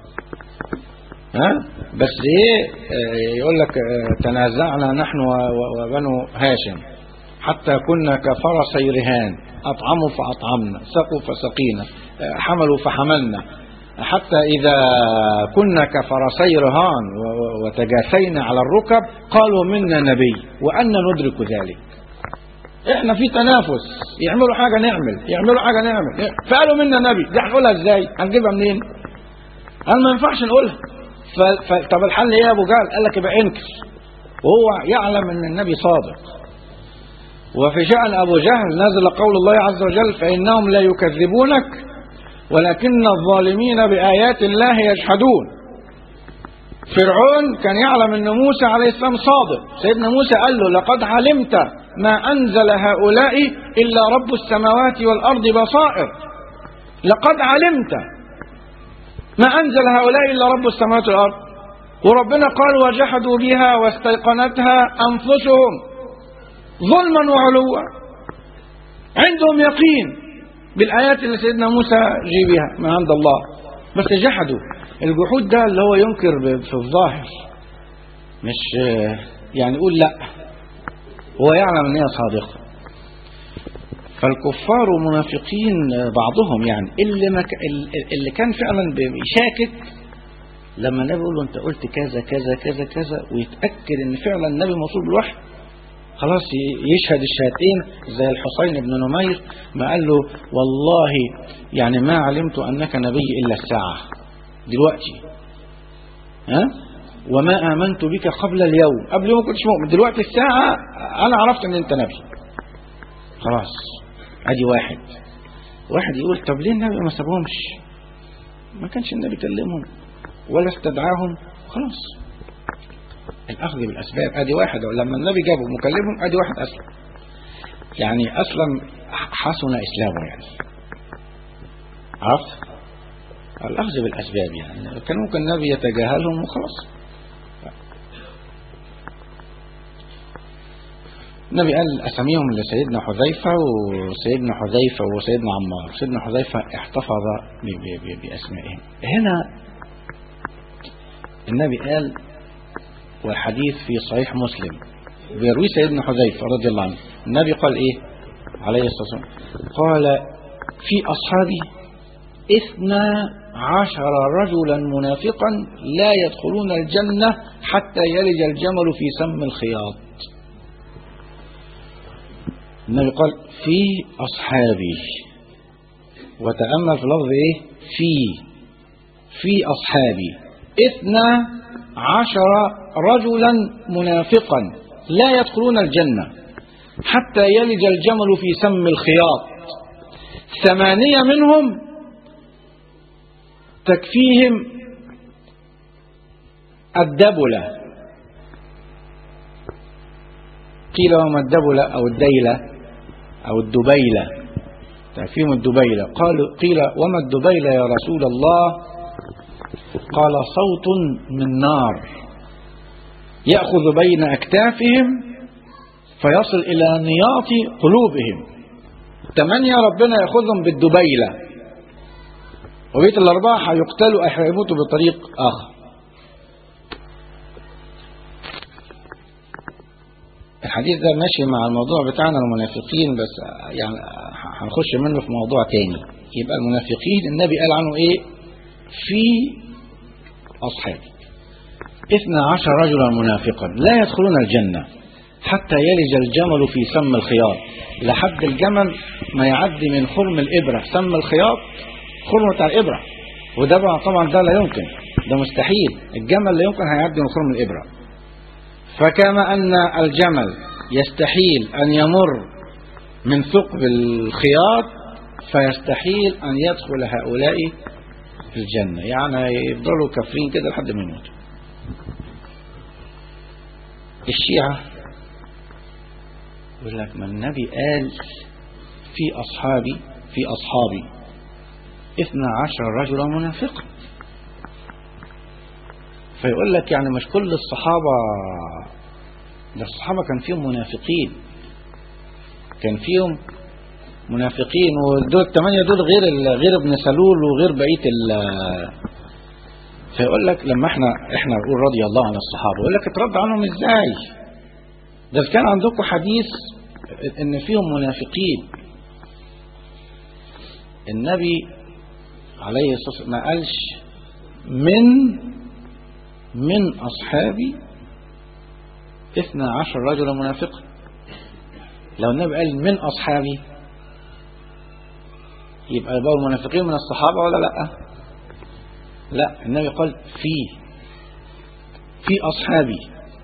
ها بس ايه آه، يقول لك آه، تنازعنا نحن و- و- وبنو هاشم حتى كنا كفرسي رهان اطعموا فاطعمنا سقوا فسقينا آه، حملوا فحملنا حتى إذا كنا كفرسي رهان و- و- وتجاسينا على الركب قالوا منا نبي وأن ندرك ذلك احنا في تنافس يعملوا حاجة نعمل يعملوا حاجة نعمل فقالوا منا نبي دي هنقولها ازاي هنجيبها منين قال ما ينفعش نقولها ف... ف... طب الحل ايه يا ابو جهل قال لك يبقى انكر وهو يعلم ان النبي صادق وفي شأن أبو جهل نزل قول الله عز وجل فإنهم لا يكذبونك ولكن الظالمين بآيات الله يجحدون فرعون كان يعلم أن موسى عليه السلام صادق سيدنا موسى قال له لقد علمت ما أنزل هؤلاء إلا رب السماوات والأرض بصائر لقد علمت ما أنزل هؤلاء إلا رب السماوات والأرض وربنا قال وجحدوا بها واستيقنتها أنفسهم ظلما وعلوا عندهم يقين بالآيات اللي سيدنا موسى جي بها من عند الله بس جحدوا الجحود ده اللي هو ينكر ب- في الظاهر مش آه، يعني يقول لا هو يعلم ان هي صادقه فالكفار ومنافقين آه، بعضهم يعني اللي ما ك... اللي كان فعلا بيشاكك لما النبي يقول له انت قلت كذا كذا كذا كذا ويتاكد ان فعلا النبي موصول بالوحي خلاص ي- يشهد الشهادتين زي الحسين بن نمير ما قال له والله يعني ما علمت انك نبي الا الساعه دلوقتي ها وما امنت بك قبل اليوم قبل يوم ما كنتش مؤمن دلوقتي الساعه انا عرفت ان انت نبي خلاص ادي واحد واحد يقول طب ليه النبي ما سابهمش ما كانش النبي كلمهم ولا استدعاهم خلاص الاخذ بالاسباب ادي واحد لما النبي جابهم وكلمهم ادي واحد اسلم يعني اسلم حسن اسلامه يعني عرفت الاخذ بالاسباب يعني كان ممكن النبي يتجاهلهم وخلاص النبي قال اساميهم لسيدنا حذيفه وسيدنا حذيفه وسيدنا عمار سيدنا حذيفه احتفظ ب- ب- ب- باسمائهم هنا النبي قال والحديث في صحيح مسلم بيروي سيدنا حذيفه رضي الله عنه النبي قال ايه عليه الصلاه والسلام قال في اصحابي اثنا عشر رجلا منافقا لا يدخلون الجنه حتى يلج الجمل في سم الخياط النبي قال في أصحابي وتأمل في لفظ إيه في في أصحابي اثنا عشر رجلا منافقا لا يدخلون الجنة حتى يلج الجمل في سم الخياط ثمانية منهم تكفيهم الدبلة قيل وما الدبلة أو الديلة أو الدبيلة تكفيهم الدبيلة قال قيل وما الدبيلة يا رسول الله قال صوت من نار يأخذ بين أكتافهم فيصل إلى نياط قلوبهم ثمانية ربنا يأخذهم بالدبيلة وبيت الأربعة هيقتلوا أو هيموتوا بطريق آخر الحديث ده ماشي مع الموضوع بتاعنا المنافقين بس يعني هنخش منه في موضوع تاني يبقى المنافقين النبي قال عنه ايه في أصحابي اثنى عشر رجلا منافقا لا يدخلون الجنة حتى يلج الجمل في سم الخياط لحد الجمل ما يعدي من خرم الإبرة سم الخياط خرم بتاع الإبرة وده بقى طبعا ده لا يمكن ده مستحيل الجمل لا يمكن هيعدي من خرم الإبرة فكما أن الجمل يستحيل أن يمر من ثقب الخياط فيستحيل أن يدخل هؤلاء الجنة يعني يفضلوا كافرين كده لحد ما يموتوا الشيعة يقول لك ما النبي قال في أصحابي في أصحابي اثنا عشر رجلا منافقا فيقول لك يعني مش كل الصحابة ده الصحابة كان فيهم منافقين كان فيهم منافقين ودول الثمانية دول غير ال- غير ابن سلول وغير بقية ال فيقول لك لما احنا احنا نقول رضي الله عن الصحابة يقول لك اترد عنهم ازاي ده كان عندكم حديث ان فيهم منافقين النبي عليه الصلاة والسلام ما قالش من من أصحابي اثنا عشر رجلا منافقا لو النبي قال من أصحابي يبقى بقى المنافقين من الصحابة ولا لا لا النبي قال في في أصحابي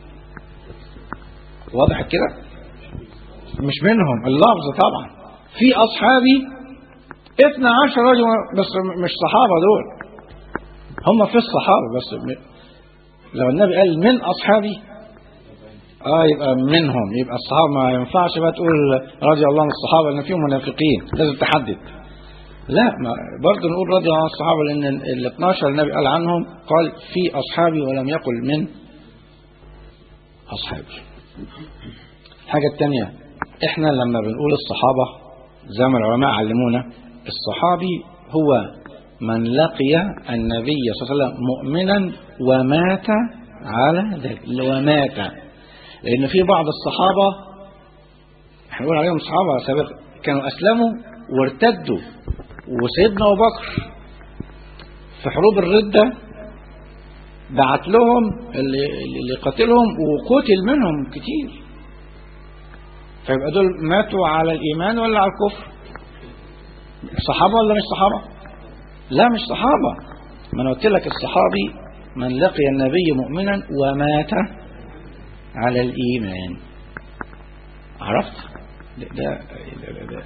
واضح كده مش منهم اللفظ طبعا في أصحابي اثنا عشر رجل بس مش صحابة دول هم في الصحابة بس م- لو النبي قال من أصحابي اه يبقى منهم يبقى الصحابة ما ينفعش بقى تقول رضي الله عن الصحابة لأن فيهم منافقين لازم تحدد لا ما برضه نقول رضي الله عن الصحابة لأن ال 12 النبي قال عنهم قال في أصحابي ولم يقل من أصحابي الحاجة الثانية احنا لما بنقول الصحابة زي ما العلماء علمونا الصحابي هو من لقي النبي صلى الله عليه وسلم مؤمنا ومات على ذلك ومات لأن في بعض الصحابة هنقول عليهم صحابة سابق كانوا أسلموا وارتدوا وسيدنا أبو بكر في حروب الردة بعت لهم اللي, اللي قتلهم وقتل منهم كتير فيبقى دول ماتوا على الإيمان ولا على الكفر صحابة ولا مش صحابة لا مش صحابة ما أنا قلت لك الصحابي من لقي النبي مؤمنا ومات على الإيمان عرفت ده, ده, ده, ده.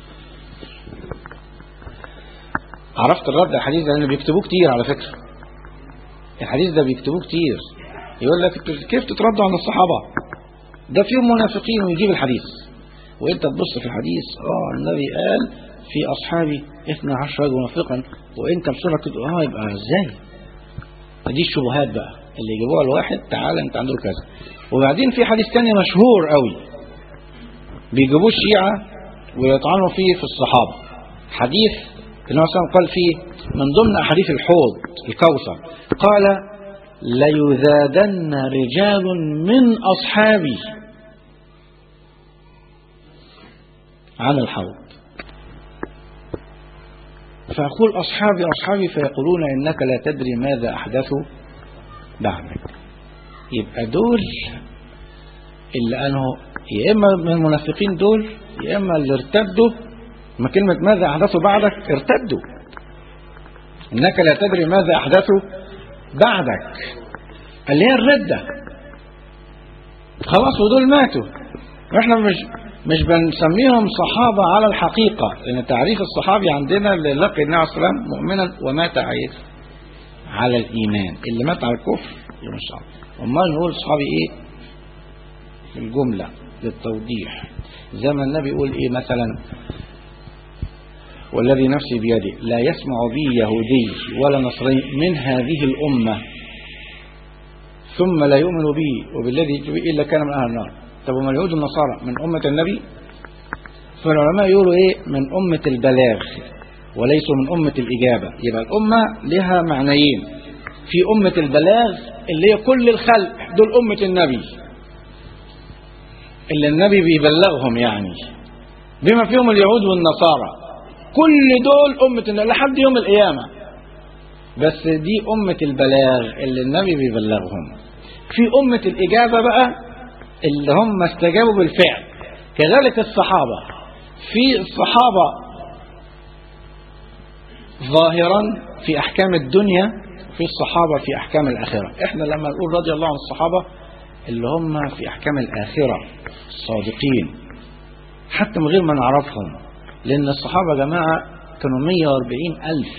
عرفت الرد على الحديث ده لأنه بيكتبوه كتير على فكرة الحديث ده بيكتبوه كتير يقول لك كيف تتردوا عن الصحابة ده فيهم منافقين ويجيب الحديث وانت تبص في الحديث اه النبي قال في اصحابي 12 رجل منافقا وانت بسرعه كده اه يبقى ازاي دي الشبهات بقى اللي يجيبوها الواحد تعالى انت عندك كذا وبعدين في حديث تاني مشهور قوي بيجيبوه الشيعة ويطعنوا فيه في الصحابة حديث النبي صلى الله عليه وسلم قال فيه من ضمن أحاديث الحوض الكوثر قال ليذادن رجال من أصحابي عن الحوض فأقول أصحابي أصحابي فيقولون إنك لا تدري ماذا أحدثوا بعدك يبقى دول اللي أنه يا إما من المنافقين دول يا إما اللي ارتدوا ما كلمة ماذا أحدثوا بعدك ارتدوا إنك لا تدري ماذا أحدثوا بعدك اللي هي الردة خلاص ودول ماتوا واحنا مش مش بنسميهم صحابة على الحقيقة لأن تعريف الصحابي عندنا اللي لقي النبي صلى الله عليه وسلم مؤمنا ومات عليه على الإيمان اللي مات على الكفر يبقى مش صحابي أمال نقول صحابي إيه في الجملة للتوضيح زي ما النبي يقول إيه مثلا والذي نفسي بيده لا يسمع بي يهودي ولا نصراني من هذه الأمة ثم لا يؤمن بي وبالذي جئت به إلا كان من أهل النار طب وما اليهود والنصارى من أمة النبي فالعلماء يقولوا إيه من أمة البلاغ وليسوا من أمة الإجابة يبقى الأمة لها معنيين في أمة البلاغ اللي هي كل الخلق دول أمة النبي اللي النبي بيبلغهم يعني بما فيهم اليهود والنصارى كل دول أمة النبي لحد يوم القيامة بس دي أمة البلاغ اللي النبي بيبلغهم في أمة الإجابة بقى اللي هم استجابوا بالفعل كذلك الصحابة في الصحابة ظاهرا في أحكام الدنيا في الصحابة في أحكام الآخرة احنا لما نقول رضي الله عن الصحابة اللي هم في أحكام الآخرة الصادقين حتى من غير ما نعرفهم لأن الصحابة يا جماعة كانوا 140 ألف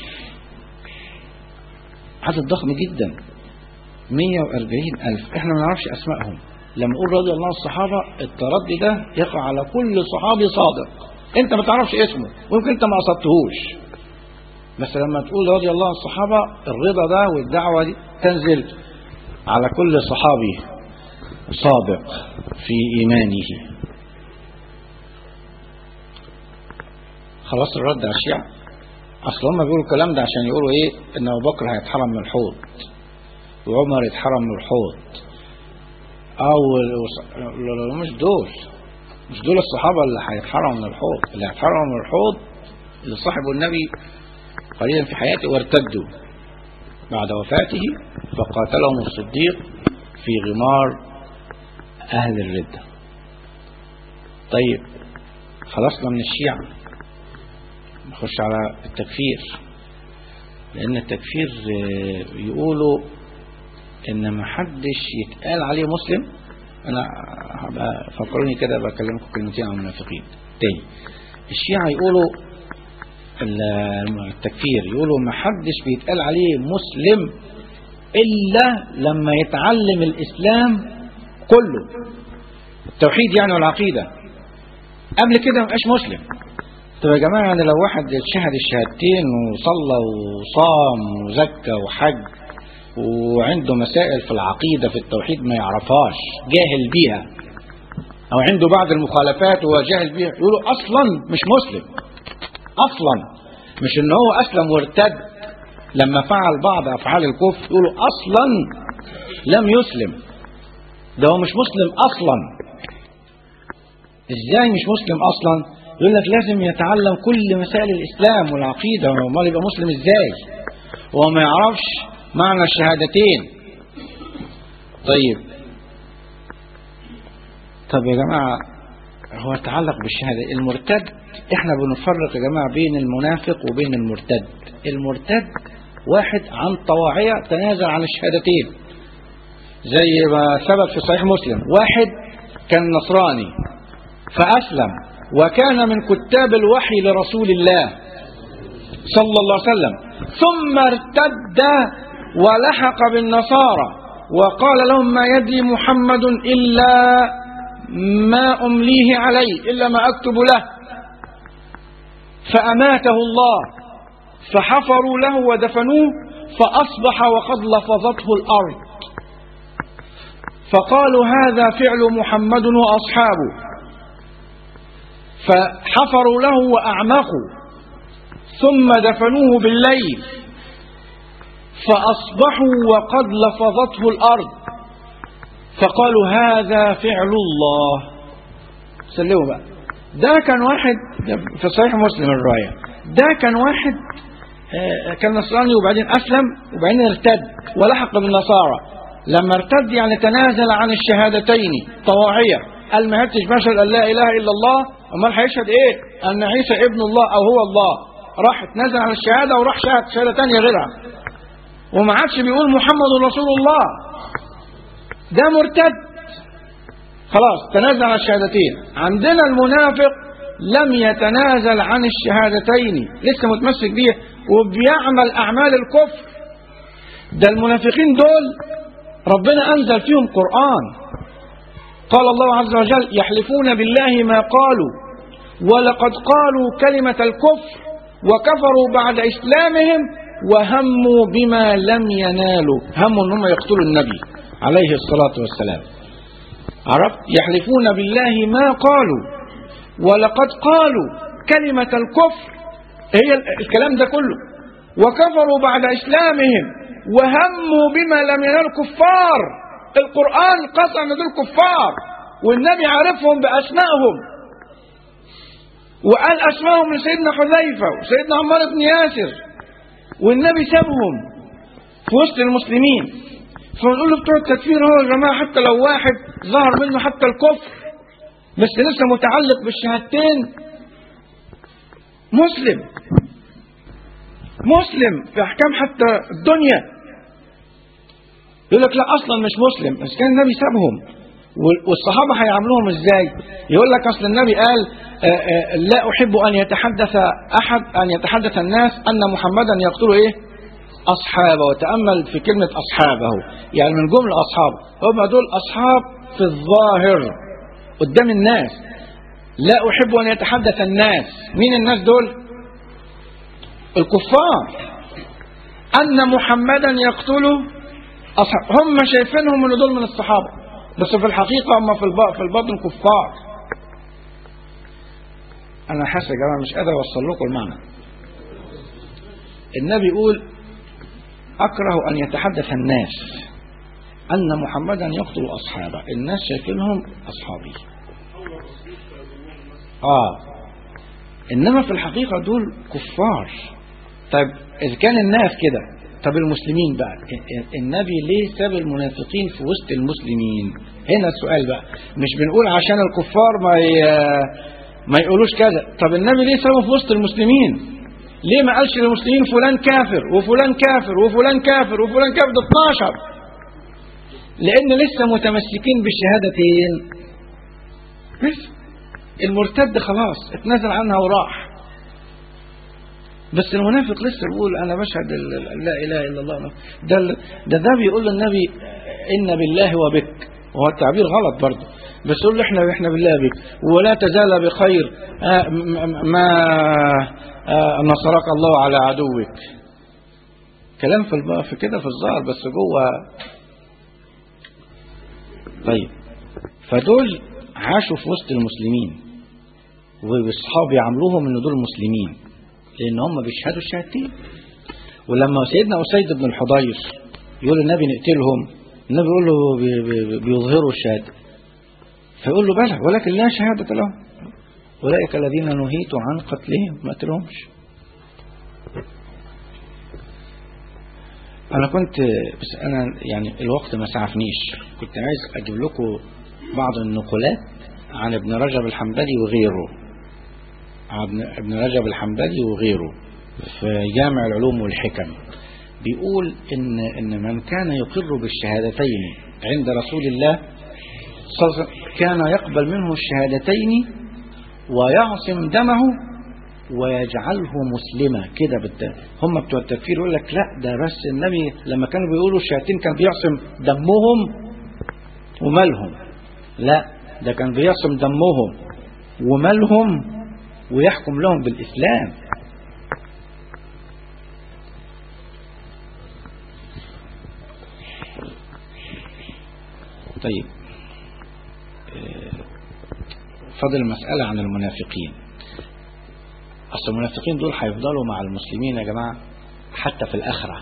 عدد ضخم جدا 140 ألف احنا ما نعرفش أسمائهم لما نقول رضي الله عن الصحابة التردي ده يقع على كل صحابي صادق انت ما تعرفش اسمه ويمكن انت ما قصدتهوش بس لما تقول رضي الله عن الصحابة الرضا ده والدعوة دي تنزل على كل صحابي صادق في إيمانه خلاص الرد على الشيعة أصل هم بيقولوا الكلام ده عشان يقولوا إيه إن أبو بكر هيتحرم من الحوض وعمر يتحرم من الحوض أو مش دول مش دول الصحابة اللي هيتحرموا من الحوض اللي هيتحرموا من الحوض اللي صاحبوا النبي قليلا في حياته وارتدوا بعد وفاته فقاتلهم الصديق في غمار أهل الردة طيب خلصنا من الشيعة نخش على التكفير لأن التكفير يقولوا إن ما حدش يتقال عليه مسلم أنا هبقى فكروني كده بكلمكم كلمتين عن المنافقين تاني الشيعة يقولوا التكفير يقولوا ما حدش بيتقال عليه مسلم إلا لما يتعلم الإسلام كله التوحيد يعني والعقيدة قبل كده ما بقاش مسلم طب يا جماعة يعني لو واحد شهد الشهادتين وصلى وصام وزكى وحج وعنده مسائل في العقيدة في التوحيد ما يعرفهاش جاهل بيها أو عنده بعض المخالفات وهو جاهل بيها يقولوا أصلا مش مسلم أصلا مش إن هو أسلم وارتد لما فعل بعض أفعال الكفر يقولوا أصلا لم يسلم ده هو مش مسلم أصلا إزاي مش مسلم أصلا يقول لك لازم يتعلم كل مسائل الإسلام والعقيدة وما يبقى مسلم إزاي وهو ما يعرفش معنى الشهادتين طيب طب يا جماعة هو يتعلق بالشهادة المرتد احنا بنفرق يا جماعة بين المنافق وبين المرتد المرتد واحد عن طواعية تنازل عن الشهادتين زي ما ثبت في صحيح مسلم واحد كان نصراني فأسلم وكان من كتاب الوحي لرسول الله صلى الله عليه وسلم ثم ارتد ولحق بالنصارى وقال لهم ما يدري محمد إلا ما أمليه عليه إلا ما أكتب له فأماته الله فحفروا له ودفنوه فأصبح وقد لفظته الأرض فقالوا هذا فعل محمد وأصحابه فحفروا له وأعمقوا ثم دفنوه بالليل فأصبحوا وقد لفظته الأرض فقالوا هذا فعل الله سلموا بقى ده كان واحد في صحيح مسلم الرواية ده كان واحد كان نصراني وبعدين أسلم وبعدين ارتد ولحق بالنصارى لما ارتد يعني تنازل عن الشهادتين طواعية قال ما هتش بشر أن لا إله إلا الله أمال هيشهد إيه أن عيسى ابن الله أو هو الله راح اتنازل عن الشهادة وراح شهد شهادة تانية غيرها وما عادش بيقول محمد رسول الله ده مرتد خلاص تنازل عن الشهادتين عندنا المنافق لم يتنازل عن الشهادتين لسه متمسك بيه وبيعمل أعمال الكفر ده المنافقين دول ربنا أنزل فيهم قرآن قال الله عز وجل يحلفون بالله ما قالوا ولقد قالوا كلمة الكفر وكفروا بعد إسلامهم وهموا بما لم ينالوا هموا أنهم يقتلوا النبي عليه الصلاة والسلام عرفت يحلفون بالله ما قالوا ولقد قالوا كلمة الكفر هي الكلام ده كله وكفروا بعد إسلامهم وهموا بما لم ينال الكفار القرآن قصر ان دول كفار والنبي عارفهم بأسمائهم وقال أسمائهم لسيدنا حذيفة وسيدنا عمار بن ياسر والنبي سابهم في وسط المسلمين فنقول له بتوع التكفير هو يا جماعة حتى لو واحد ظهر منه حتى الكفر بس لسه متعلق بالشهادتين مسلم مسلم في أحكام حتى الدنيا يقول لك لا اصلا مش مسلم بس كان النبي سابهم والصحابه هيعاملوهم ازاي يقول لك اصل النبي قال آآ آآ لا احب ان يتحدث احد ان يتحدث الناس ان محمدا يقتل ايه اصحابه وتامل في كلمه اصحابه يعني من جمله اصحابه هم دول اصحاب في الظاهر قدام الناس لا احب ان يتحدث الناس مين الناس دول الكفار ان محمدا يقتله أصحاب هم شايفينهم ان دول من الصحابه بس في الحقيقه هم في الباطن في الباطن كفار انا حاسس يا جماعه مش قادر اوصل لكم المعنى النبي يقول اكره ان يتحدث الناس ان محمدا يقتل اصحابه الناس شايفينهم اصحابي اه انما في الحقيقه دول كفار طيب اذا كان الناس كده طب المسلمين بقى النبي ليه ساب المنافقين في وسط المسلمين هنا السؤال بقى مش بنقول عشان الكفار ما ي... ما يقولوش كذا طب النبي ليه سابه في وسط المسلمين ليه ما قالش للمسلمين فلان كافر وفلان كافر وفلان كافر وفلان كافر ده 12 لان لسه متمسكين بالشهادتين بس المرتد خلاص اتنازل عنها وراح بس المنافق لسه بيقول انا بشهد لا اله الا الله ده ده ده بيقول للنبي ان بالله وبك وهو التعبير غلط برضه بس يقول له احنا احنا بالله بك ولا تزال بخير ما نصرك الله على عدوك كلام في في كده في الظاهر بس جوه طيب فدول عاشوا في وسط المسلمين واصحاب يعاملوهم ان دول مسلمين لان هم بيشهدوا الشهادتين ولما سيدنا اسيد بن الحضير يقول النبي نقتلهم النبي يقول له بي- بي- بيظهروا الشهاده فيقول له بلى ولكن لا شهاده لهم اولئك الذين نهيت عن قتلهم ما قتلهمش انا كنت بس انا يعني الوقت ما سعفنيش كنت عايز اجيب لكم بعض النقولات عن ابن رجب الحنبلي وغيره عن ابن رجب الحنبلي وغيره في جامع العلوم والحكم بيقول ان ان من كان يقر بالشهادتين عند رسول الله صلى الله عليه وسلم كان يقبل منه الشهادتين ويعصم دمه ويجعله مسلما كده بالت... هم بتوع التكفير يقول لك لا ده بس النبي لما كانوا بيقولوا الشياطين كان بيعصم دمهم ومالهم لا ده كان بيعصم دمهم ومالهم ويحكم لهم بالإسلام طيب آه، فضل مسألة عن المنافقين أصل المنافقين دول هيفضلوا مع المسلمين يا جماعة حتى في الآخرة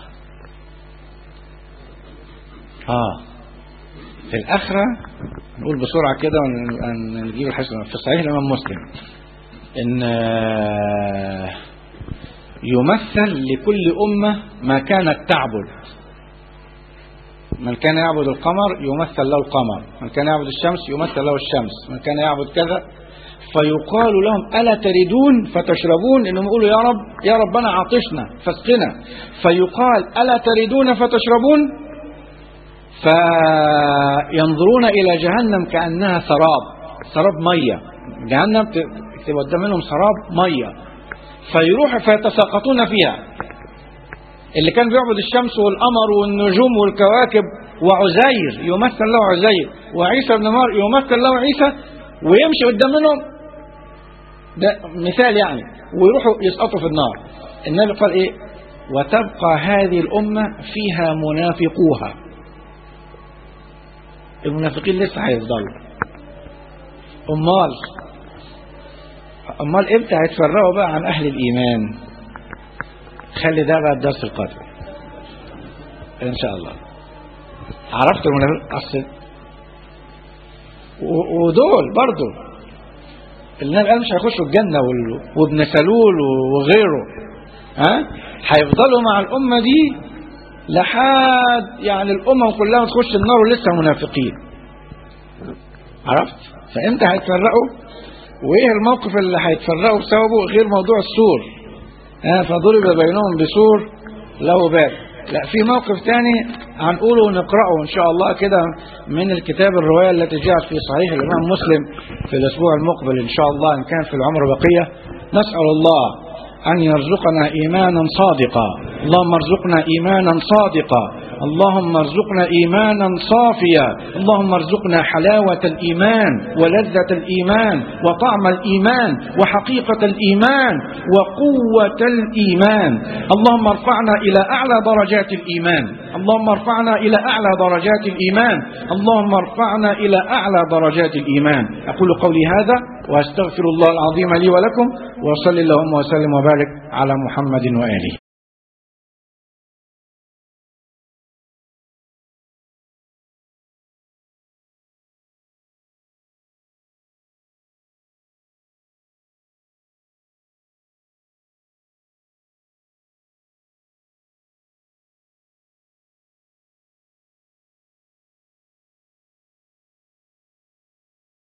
آه في الآخرة نقول بسرعة كده ونجيب الحديث في صحيح الإمام مسلم إن آه، يمثل لكل أمة ما كانت تعبد من كان يعبد القمر يمثل له القمر من كان يعبد الشمس يمثل له الشمس من كان يعبد كذا فيقال لهم ألا تردون فتشربون إنهم يقولوا يا رب يا ربنا عطشنا فاسقنا فيقال ألا تردون فتشربون فينظرون إلى جهنم كأنها سراب سراب مية جهنم تبقى قدام منهم سراب مية فيروحوا فيتساقطون فيها اللي كان بيعبد الشمس والقمر والنجوم والكواكب وعزير يمثل له عزير وعيسى بن مار يمثل له عيسى ويمشي قدام منهم ده مثال يعني ويروحوا يسقطوا في النار النبي قال ايه وتبقى هذه الأمة فيها منافقوها المنافقين لسه هيفضلوا امال امال امتى هيتفرقوا بقى عن اهل الايمان خلي ده بقى الدرس القادم ان شاء الله عرفت المنافق اصل و- ودول برضو النبي قال مش هيخشوا الجنة وال- وابن سلول وغيره ها هيفضلوا مع الأمة دي لحد يعني الأمم كلها تخش النار ولسه منافقين عرفت فامتى هيتفرقوا وايه الموقف اللي هيتفرقوا بسببه غير موضوع السور ها فضرب بينهم بسور له باب لا في موقف تاني هنقوله ونقرأه إن شاء الله كده من الكتاب الرواية التي جاءت في صحيح الإمام مسلم في الأسبوع المقبل إن شاء الله إن كان في العمر بقية نسأل الله أن يرزقنا إيمانا صادقا اللهم ارزقنا إيمانا صادقا اللهم ارزقنا إيمانا صافيا اللهم ارزقنا حلاوة الإيمان ولذة الإيمان وطعم الإيمان وحقيقة الإيمان وقوة الإيمان اللهم ارفعنا إلى أعلى درجات الإيمان اللهم ارفعنا إلى أعلى درجات الإيمان اللهم ارفعنا إلى أعلى درجات الإيمان أقول قولي هذا وأستغفر الله العظيم لي ولكم وصلي اللهم وسلم وبارك على محمد وآله